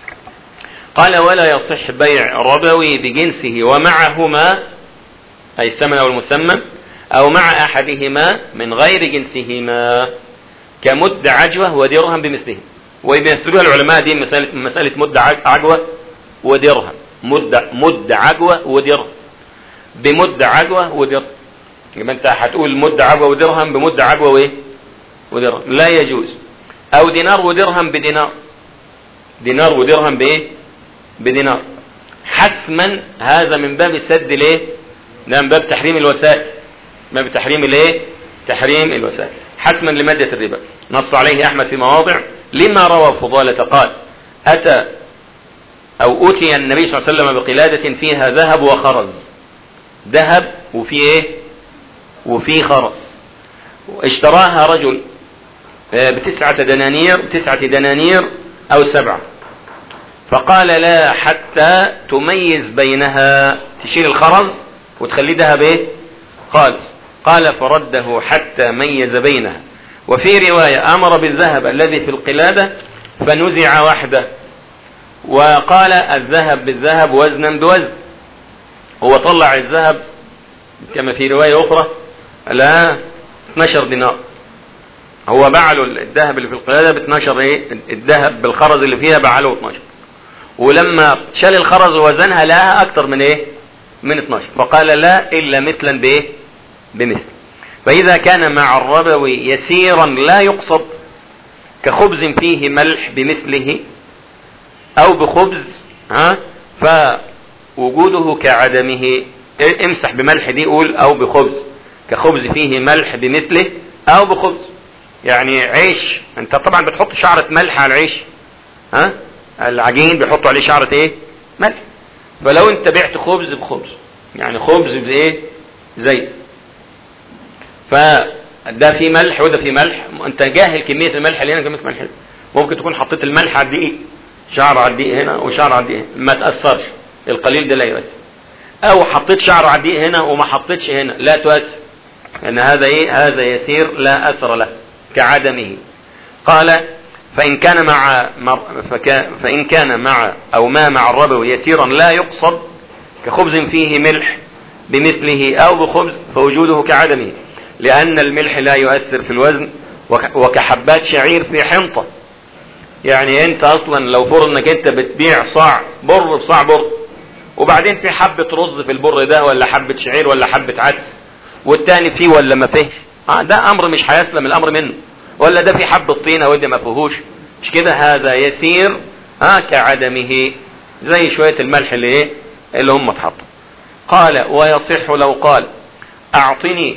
قال ولا يصح بيع ربوي بجنسه ومعهما أي الثمن أو المسمى أو مع أحدهما من غير جنسهما كمد عجوة ودرهم بمثله ويمثلوها العلماء دي مسألة, مسألة مد عجوة ودرهم مد مد عجوة ودرهم بمد عجوة ودرهم يبقى انت هتقول مد عجوة ودرهم بمد عجوة وايه ودرهم لا يجوز او دينار ودرهم بدينار دينار ودرهم بايه بدينار حسما هذا من باب سد الايه ده من باب تحريم الوسائل ما بتحريم الايه تحريم الوسائل حسما لمادة الربا نص عليه احمد في مواضع لما روى فضالة قال اتى او اتي النبي صلى الله عليه وسلم بقلادة فيها ذهب وخرز ذهب وفي ايه وفي خرز اشتراها رجل بتسعة دنانير تسعة دنانير او سبعة فقال لا حتى تميز بينها تشيل الخرز وتخليه ذهب ايه خالص قال فرده حتى ميز بينها وفي رواية أمر بالذهب الذي في القلادة فنزع وحده وقال الذهب بالذهب وزنا بوزن هو طلع الذهب كما في رواية أخرى لا 12 دينار هو باع له الذهب اللي في القلادة ب 12 ايه الذهب بالخرز اللي فيها باع له 12 ولما شال الخرز ووزنها لقاها اكتر من ايه من 12 فقال لا الا مثلا بايه بمثل فاذا كان مع الربوي يسيرا لا يقصد كخبز فيه ملح بمثله او بخبز ها فوجوده كعدمه امسح بملح دي قول او بخبز كخبز فيه ملح بمثله او بخبز يعني عيش انت طبعا بتحط شعرة ملح على العيش ها العجين بيحطوا عليه شعرة ايه ملح فلو انت بعت خبز بخبز يعني خبز بايه زيت فده فيه ملح وده فيه ملح انت جاهل كمية الملح اللي هنا كمية الملح هنا. ممكن تكون حطيت الملح على الدقيق شعر على الدقيق هنا وشعر على الدقيق هنا ما تأثرش القليل ده لا يؤثر او حطيت شعر على الدقيق هنا وما حطيتش هنا لا تؤثر لان هذا ايه هذا يسير لا اثر له كعدمه قال فإن كان مع فإن كان مع أو ما مع الربو يسيرا لا يقصد كخبز فيه ملح بمثله أو بخبز فوجوده كعدمه لأن الملح لا يؤثر في الوزن وكحبات شعير في حنطة يعني أنت أصلا لو فرض أنك أنت بتبيع صاع بر بصاع بر وبعدين في حبة رز في البر ده ولا حبة شعير ولا حبة عدس والتاني فيه ولا ما فيهش آه ده امر مش هيسلم الامر منه ولا ده في حبة طينة وده ما فيهوش مش كده هذا يسير ها آه كعدمه زي شوية الملح اللي ايه اللي هم اتحطوا قال ويصح لو قال اعطني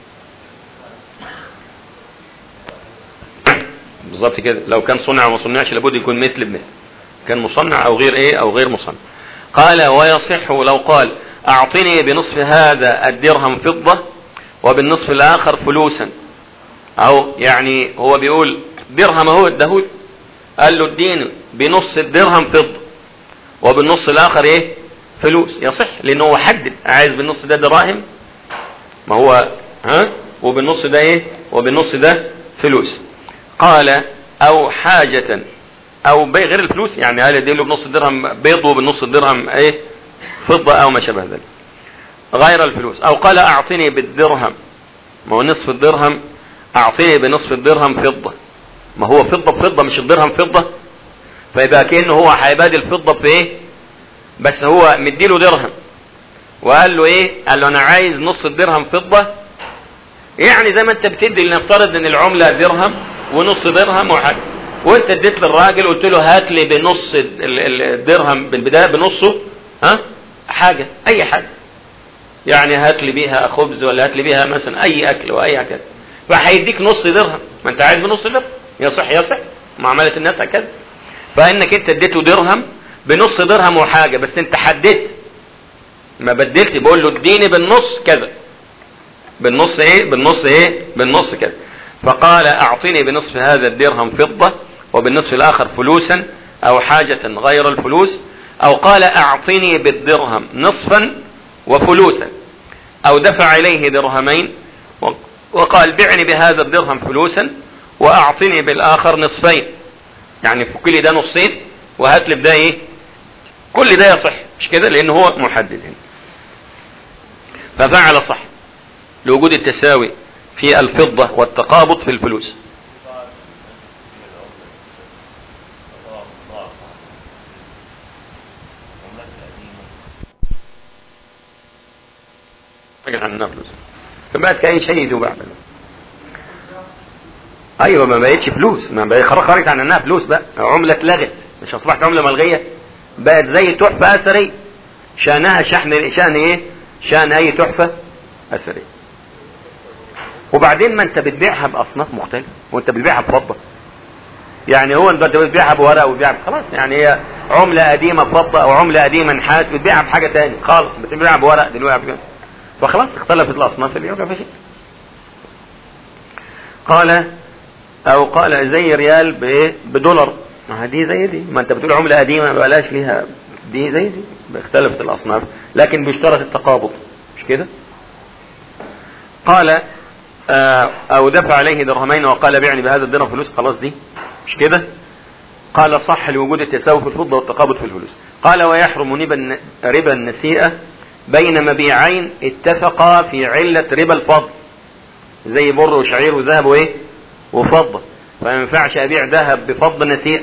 بالظبط كده لو كان صنع وما صنعش لابد يكون مثل بمثل كان مصنع او غير ايه او غير مصنع قال ويصح لو قال اعطني بنصف هذا الدرهم فضة وبالنصف الاخر فلوسا او يعني هو بيقول درهم اهو اداهولي قال له اديني بنص الدرهم فضة وبالنص الاخر ايه فلوس يصح لانه هو حدد عايز بالنص ده دراهم ما هو ها وبالنص ده ايه وبالنص ده فلوس قال او حاجة او بيع غير الفلوس يعني قال اديله بنص الدرهم بيض وبالنص الدرهم ايه فضة او ما شابه ذلك غير الفلوس او قال اعطني بالدرهم ما هو نصف الدرهم اعطني بنصف الدرهم فضة ما هو فضة بفضة مش الدرهم فضة فيبقى كأنه هو هيبادل فضة في ايه بس هو مديله درهم وقال له ايه قال له انا عايز نص الدرهم فضة يعني زي ما انت بتدي لنفترض ان العملة درهم ونص درهم وحاجة وانت اديت للراجل قلت له هات لي بنص الدرهم بالبداية بنصه ها حاجة اي حاجة يعني هات لي بيها خبز ولا هات لي بيها مثلا اي اكل واي اكل فهيديك نص درهم ما انت عايز بنص درهم يصح يصح معاملة الناس هكذا فانك انت اديته درهم بنص درهم وحاجة بس انت حددت ما بدلت بقول له اديني بالنص كذا بالنص ايه بالنص ايه بالنص كذا فقال اعطني بنصف هذا الدرهم فضة وبالنصف الاخر فلوسا او حاجة غير الفلوس او قال اعطني بالدرهم نصفا وفلوسا او دفع اليه درهمين وقال بعني بهذا الدرهم فلوسا واعطني بالاخر نصفين يعني فك لي ده نصين وهات لي بده ايه كل ده يصح مش كده لان هو محدد هنا ففعل صح لوجود التساوي في الفضة والتقابض في الفلوس عنها فلوس فبقت كأي شيء يذوب ايوه ما بقتش فلوس ما بقى خرجت عن انها فلوس بقى عملة اتلغت مش اصبحت عملة ملغية بقت زي تحفة اثرية شانها شحن شان ايه شان اي تحفة اثرية وبعدين ما انت بتبيعها باصناف مختلفة وانت بتبيعها بفضة يعني هو انت بتبيعها بورق وبتبيعها خلاص يعني هي عملة قديمة فضة او عملة قديمة نحاس بتبيعها بحاجة تاني خالص بتبيعها بورق دلوقتي فخلاص اختلفت الاصناف اللي يوقع في شيء قال او قال زي ريال بايه بدولار ما دي زي دي ما انت بتقول عملة قديمة ما بلاش ليها دي زي دي اختلفت الاصناف لكن بيشترط التقابض مش كده قال آه، او دفع عليه درهمين وقال بعني بهذا الدرهم فلوس خلاص دي مش كده قال صح لوجود التساوي في الفضة والتقابض في الفلوس قال ويحرم ربا ربا النسيئة بين مبيعين اتفقا في علة ربا الفضل زي بر وشعير وذهب وايه وفضة فما ينفعش ابيع ذهب بفضة نسيئة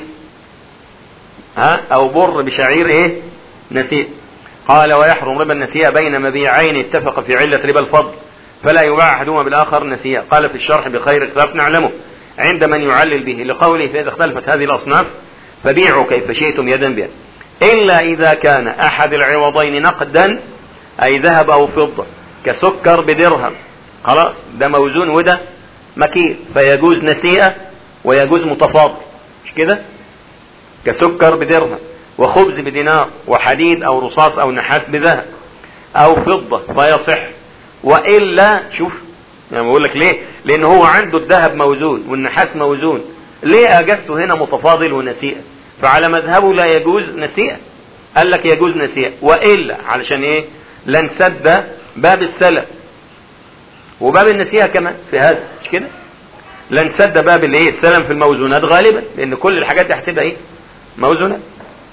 ها او بر بشعير ايه نسيئة قال ويحرم ربا النسيئة بين مبيعين اتفق في علة ربا الفضل فلا يباع احدهما بالاخر نسيئة قال في الشرح بخير اختلاف نعلمه عند من يعلل به لقوله فإذا اختلفت هذه الأصناف فبيعوا كيف شئتم يدا بيد إلا إذا كان أحد العوضين نقدا أي ذهب أو فضة كسكر بدرهم خلاص ده موزون وده مكيل فيجوز نسيئة ويجوز متفاضل مش كده كسكر بدرهم وخبز بدينار وحديد أو رصاص أو نحاس بذهب أو فضة فيصح وإلا شوف يعني بقول لك ليه لان هو عنده الذهب موزون والنحاس موزون ليه اجازته هنا متفاضل ونسيئة فعلى مذهبه لا يجوز نسيئة قال لك يجوز نسيئة والا علشان ايه لن سد باب السلف وباب النسيئة كمان في هذا مش كده لن سد باب الايه السلم في الموزونات غالبا لان كل الحاجات دي هتبقى ايه موزونات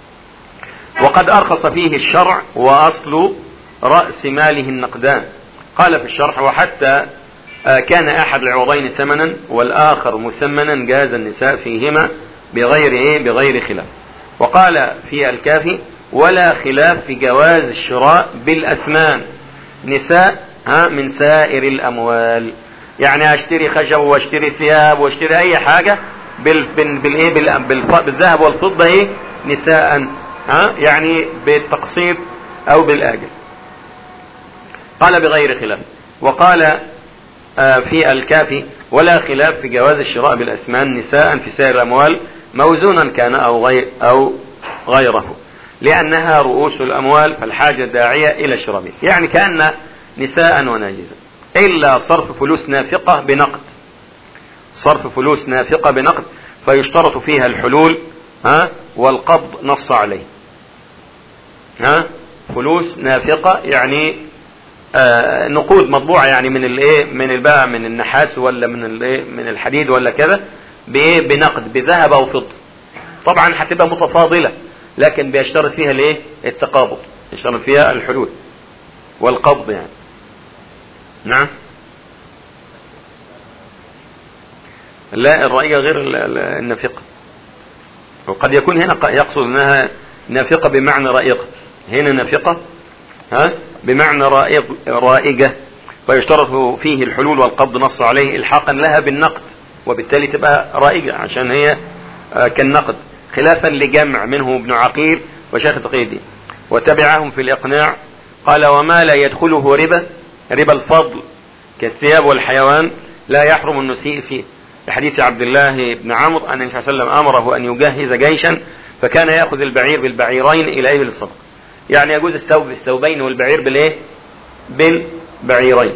وقد ارخص فيه الشرع واصل رأس ماله النقدان قال في الشرح وحتى كان احد العوضين ثمنا والاخر مثمنا جاز النساء فيهما بغير ايه بغير خلاف وقال في الكافي ولا خلاف في جواز الشراء بالاثمان نساء ها من سائر الاموال يعني اشتري خشب واشتري ثياب واشتري اي حاجة بال بالايه بالذهب والفضة ايه نساء ها يعني بالتقسيط او بالاجل قال بغير خلاف وقال في الكافي ولا خلاف في جواز الشراء بالأثمان نساء في سائر الأموال موزونا كان أو, غير أو غيره لأنها رؤوس الأموال فالحاجة داعية إلى شرابه يعني كأن نساء وناجزا إلا صرف فلوس نافقة بنقد صرف فلوس نافقة بنقد فيشترط فيها الحلول ها والقبض نص عليه ها فلوس نافقة يعني آه نقود مطبوعة يعني من الايه من البقى من النحاس ولا من الايه من الحديد ولا كذا بايه بنقد بذهب او فضة طبعا هتبقى متفاضلة لكن بيشترط فيها الايه التقابض يشترط فيها الحلول والقبض يعني نعم لا الرأية غير النافقة وقد يكون هنا يقصد انها نافقة بمعنى رائقة هنا نافقة ها بمعنى رائق رائجة فيشترط فيه الحلول والقبض نص عليه الحاقا لها بالنقد وبالتالي تبقى رائجة عشان هي كالنقد خلافا لجمع منه ابن عقيل وشيخ تقي الدين وتبعهم في الإقناع قال وما لا يدخله ربا ربا الفضل كالثياب والحيوان لا يحرم النسيء فيه لحديث عبد الله بن عمرو أن النبي صلى الله عليه وسلم أمره أن يجهز جيشا فكان يأخذ البعير بالبعيرين إلى إبل الصدقة يعني يجوز الثوب بالثوبين والبعير بالايه بالبعيرين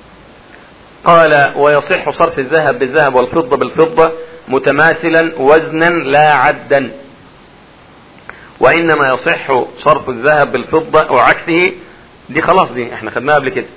قال ويصح صرف الذهب بالذهب والفضة بالفضة متماثلا وزنا لا عدا وإنما يصح صرف الذهب بالفضة وعكسه دي خلاص دي احنا خدناها قبل كده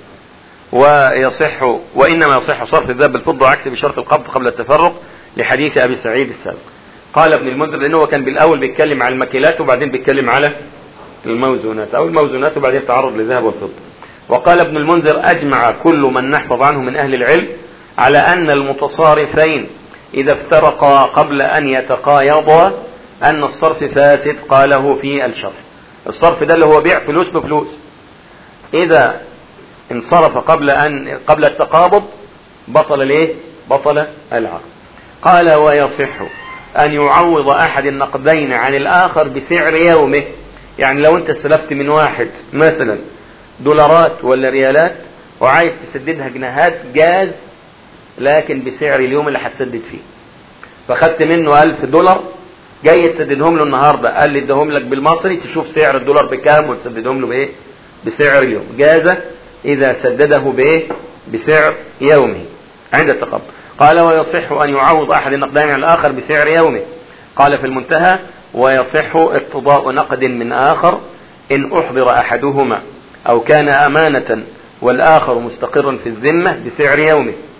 ويصح وإنما يصح صرف الذهب بالفضة وعكسه بشرط القبض قبل التفرق لحديث أبي سعيد السابق قال ابن المنذر لأنه هو كان بالأول بيتكلم على المكيلات وبعدين بيتكلم على الموزونات أو الموزونات وبعدين تعرض للذهب والفضة وقال ابن المنذر أجمع كل من نحفظ عنه من أهل العلم على أن المتصارفين إذا افترقا قبل أن يتقايضا أن الصرف فاسد قاله في الشرح الصرف ده اللي هو بيع فلوس بفلوس إذا انصرف قبل أن قبل التقابض بطل ليه بطل العقد قال ويصح أن يعوض أحد النقدين عن الآخر بسعر يومه يعني لو انت استلفت من واحد مثلا دولارات ولا ريالات وعايز تسددها جنيهات جاز لكن بسعر اليوم اللي هتسدد فيه فخدت منه ألف دولار جاي تسددهم له النهاردة قال لي ادهم لك بالمصري تشوف سعر الدولار بكام وتسددهم له بايه بسعر اليوم جاز اذا سدده بايه بسعر يومه عند التقبض قال ويصح ان يعوض احد النقدين على الاخر بسعر يومه قال في المنتهى ويصح اقتضاء نقد من آخر إن أحضر أحدهما أو كان أمانة والآخر مستقرا في الذمة بسعر يومه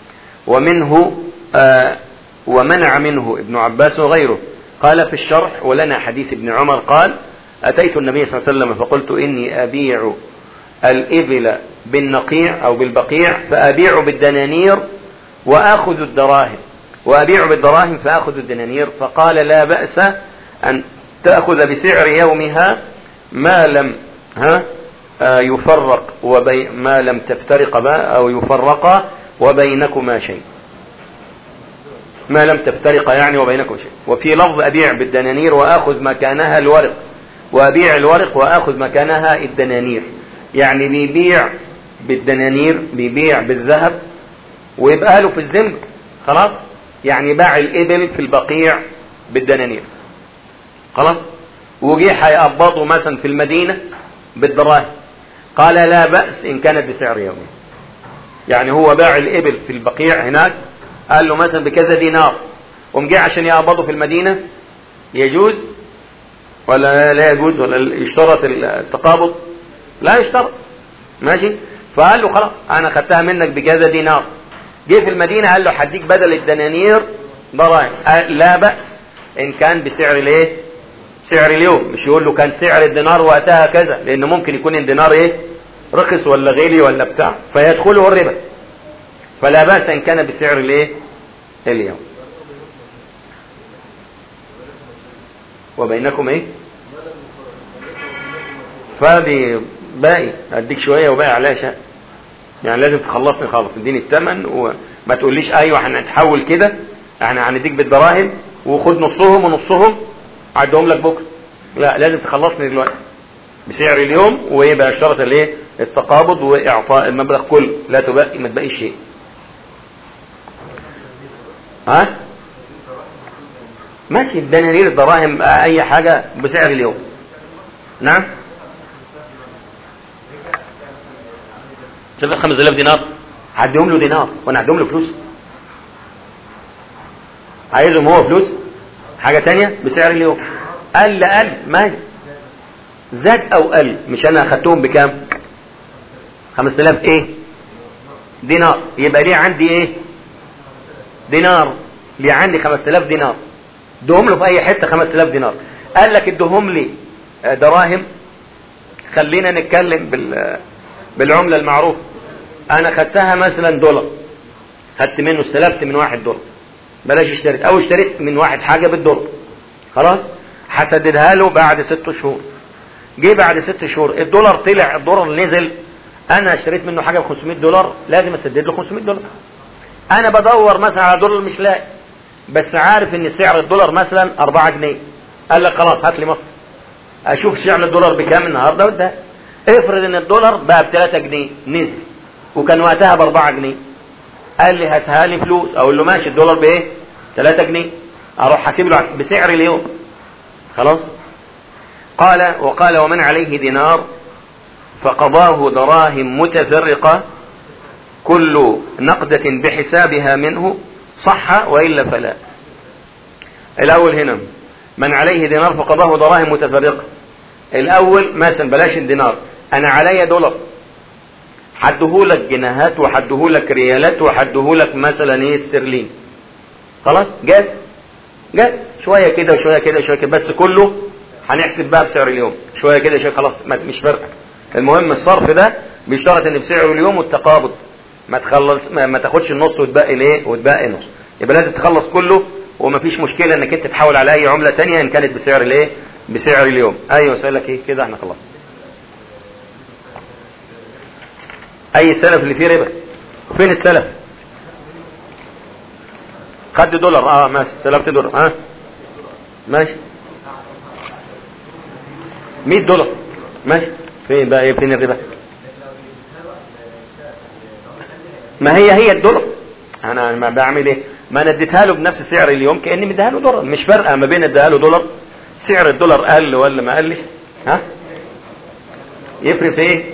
ومنه آه ومنع منه ابن عباس وغيره قال في الشرح ولنا حديث ابن عمر قال أتيت النبي صلى الله عليه وسلم فقلت إني أبيع الإبل بالنقيع أو بالبقيع فأبيع بالدنانير وآخذ الدراهم وأبيع بالدراهم فأخذ الدنانير فقال لا بأس أن تأخذ بسعر يومها ما لم ها آه يفرق وبي ما لم تفترق أو يفرق وبينكما شيء ما لم تفترق يعني وبينكم شيء وفي لفظ أبيع بالدنانير وآخذ مكانها الورق وأبيع الورق وآخذ مكانها الدنانير يعني بيبيع بالدنانير بيبيع بالذهب ويبقى له في الذمة خلاص يعني باع الإبل في البقيع بالدنانير خلاص وجي هيقبضه مثلا في المدينة بالدراهم قال لا بأس إن كانت بسعر يومي يعني هو باع الإبل في البقيع هناك قال له مثلا بكذا دينار قام جه عشان يقبضه في المدينة يجوز ولا لا يجوز ولا يشترط التقابض لا يشترط ماشي فقال له خلاص انا خدتها منك بكذا دينار جه في المدينة قال له هديك بدل الدنانير ضرائب لا بأس ان كان بسعر الايه سعر اليوم مش يقول له كان سعر الدينار وقتها كذا لان ممكن يكون الدينار ايه رخص ولا غالي ولا بتاع فيدخله الربا فلا بأس ان كان بسعر الايه اليوم وبينكم ايه فدي باقي اديك شويه وباقي عليها شيء يعني لازم تخلصني خالص اديني الثمن وما تقوليش ايوه هنتحول كده احنا هنديك بالدراهم وخد نصهم ونصهم عدهم لك بكره لا لازم تخلصني دلوقتي بسعر اليوم ويبقى اشترط الايه التقابض واعطاء المبلغ كله لا تبقي ما تبقيش شيء ها ماشي الدنانير الدراهم اي حاجه بسعر اليوم نعم شوف 5000 دينار هديهم له دينار وانا هديهم له فلوس عايزهم هو فلوس حاجه تانية بسعر اليوم قل قل ما زاد او قل مش انا اخدتهم بكام 5000 ايه دينار يبقى ليه عندي ايه دينار ليه عندي 5000 دينار دهم له في اي حته 5000 دينار قال لك ادهم لي دراهم خلينا نتكلم بال بالعمله المعروفه انا خدتها مثلا دولار خدت منه استلفت من واحد دولار بلاش اشتريت او اشتريت من واحد حاجه بالدولار خلاص هسددها له بعد ست شهور جه بعد ست شهور الدولار طلع الدولار نزل انا اشتريت منه حاجه ب 500 دولار لازم اسدد له 500 دولار انا بدور مثلا على دولار مش لاقي بس عارف ان سعر الدولار مثلا 4 جنيه قال لك خلاص هات لي مصر اشوف سعر الدولار بكام النهارده وده افرض ان الدولار بقى ب 3 جنيه نزل وكان وقتها ب 4 جنيه قال لي هاتها لي فلوس اقول له ماشي الدولار بايه 3 جنيه اروح حاسب له بسعر اليوم خلاص قال وقال ومن عليه دينار فقضاه دراهم متفرقة كل نقدة بحسابها منه صح وإلا فلا الأول هنا من عليه دينار فقضاه دراهم متفرقة الأول مثلا بلاش الدينار أنا علي دولار حدهولك جنيهات وحدهولك ريالات وحدهولك مثلا ايه استرلين خلاص جاز جاز شويه كده وشويه كده وشويه كده بس كله هنحسب بقى بسعر اليوم شويه كده شويه خلاص مش فارقه المهم الصرف ده بيشترط ان بسعر اليوم والتقابض ما تخلص ما, ما تاخدش النص وتبقي ليه وتبقي نص يبقى لازم تخلص كله ومفيش مشكله انك انت تحول على اي عمله تانية ان كانت بسعر الايه بسعر اليوم ايوه سؤالك ايه كده احنا خلصنا اي سلف اللي فيه ربا فين السلف خد دولار اه ماشي سلفت دولار ها آه. ماشي 100 دولار ماشي فين بقى ايه فين الربا ما هي هي الدولار انا ما بعمل ايه ما انا اديتها له بنفس سعر اليوم كاني مديها له دولار مش فارقه ما بين اديها له دولار سعر الدولار قل ولا ما قلش ها يفرق في ايه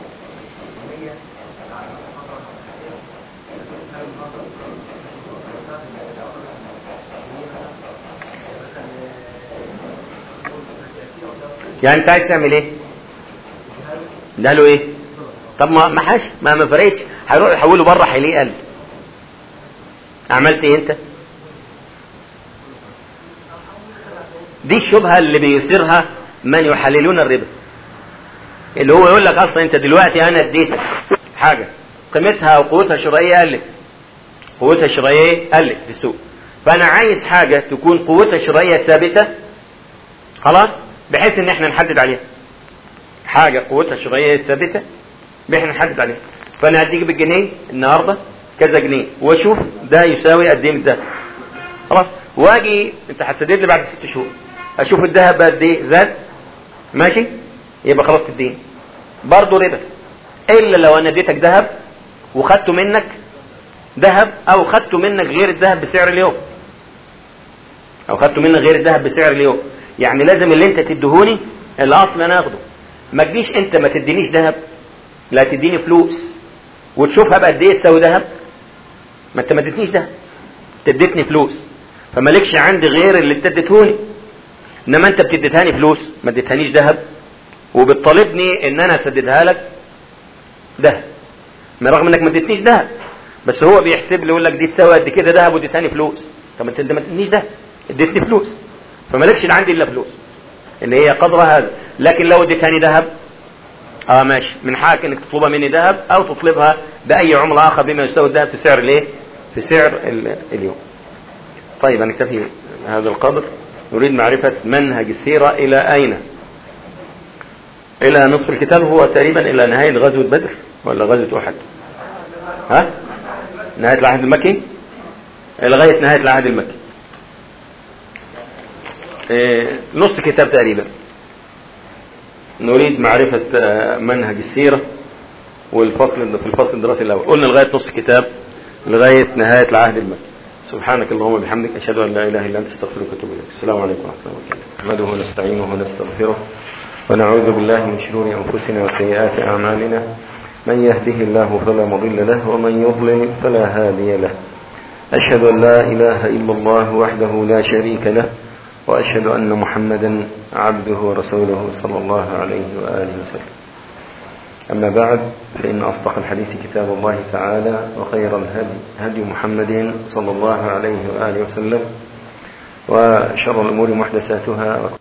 يعني انت عايز تعمل ايه ده له ايه طب ما ما حاش ما ما فرقتش هيروح يحوله بره هيلاقيه قل عملت ايه انت دي الشبهة اللي بيثيرها من يحللون الربا اللي هو يقول لك اصلا انت دلوقتي انا اديتك حاجة قيمتها وقوتها الشرائية قلت قوتها الشرائية قلت في السوق فانا عايز حاجة تكون قوتها الشرائية ثابتة خلاص بحيث ان احنا نحدد عليها حاجة قوتها الشرائية ثابتة بحيث نحدد عليها فانا هديك بالجنيه النهارده كذا جنيه واشوف ده يساوي قد ايه من الذهب خلاص واجي انت هتسدد لي بعد ست شهور اشوف الذهب قد ايه زاد ماشي يبقى خلاص تديني برضه ربا الا لو انا اديتك ذهب وخدته منك ذهب او خدته منك غير الذهب بسعر اليوم او خدته منك غير الذهب بسعر اليوم يعني لازم اللي انت تديهوني الاصل انا اخده ما تجيش انت ما تدينيش ذهب لا تديني فلوس وتشوفها بقد ايه تساوي ذهب ما انت ما اديتنيش ذهب انت اديتني فلوس فمالكش عندي غير اللي انت اديتهوني انما انت بتديتهاني فلوس ما اديتهانيش ذهب وبتطالبني ان انا اسددها لك ذهب من رغم انك ما اديتنيش ذهب بس هو بيحسب لي يقول لك دي تساوي قد كده ذهب واديتهاني فلوس طب انت ما اديتنيش ذهب اديتني فلوس فمالكش اللي عندي الا فلوس اللي هي قدر هذا لكن لو اديتهاني ذهب اه ماشي من حقك انك تطلبها مني ذهب او تطلبها باي عمله اخر بما يساوي الذهب في سعر الايه في سعر اليوم طيب هنكتفي هذا القدر نريد معرفة منهج السيرة إلى أين إلى نصف الكتاب هو تقريبا إلى نهاية غزوة بدر ولا غزوة أحد ها نهاية العهد المكي لغاية نهاية العهد المكي إيه نص كتاب تقريبا نريد معرفة منهج السيرة والفصل في الفصل الدراسي الأول قلنا لغاية نص كتاب لغاية نهاية العهد المكي سبحانك اللهم وبحمدك أشهد أن لا إله إلا أنت استغفرك وأتوب إليك السلام عليكم ورحمة الله وبركاته نحمده ونستعينه ونستغفره ونعوذ بالله من شرور أنفسنا وسيئات أعمالنا من يهده الله فلا مضل له ومن يضلل فلا هادي له أشهد أن لا إله إلا الله وحده لا شريك له وأشهد أن محمدا عبده ورسوله صلى الله عليه وآله وسلم أما بعد فإن أصدق الحديث كتاب الله تعالى وخير الهدي هدي محمد صلى الله عليه وآله وسلم وشر الأمور محدثاتها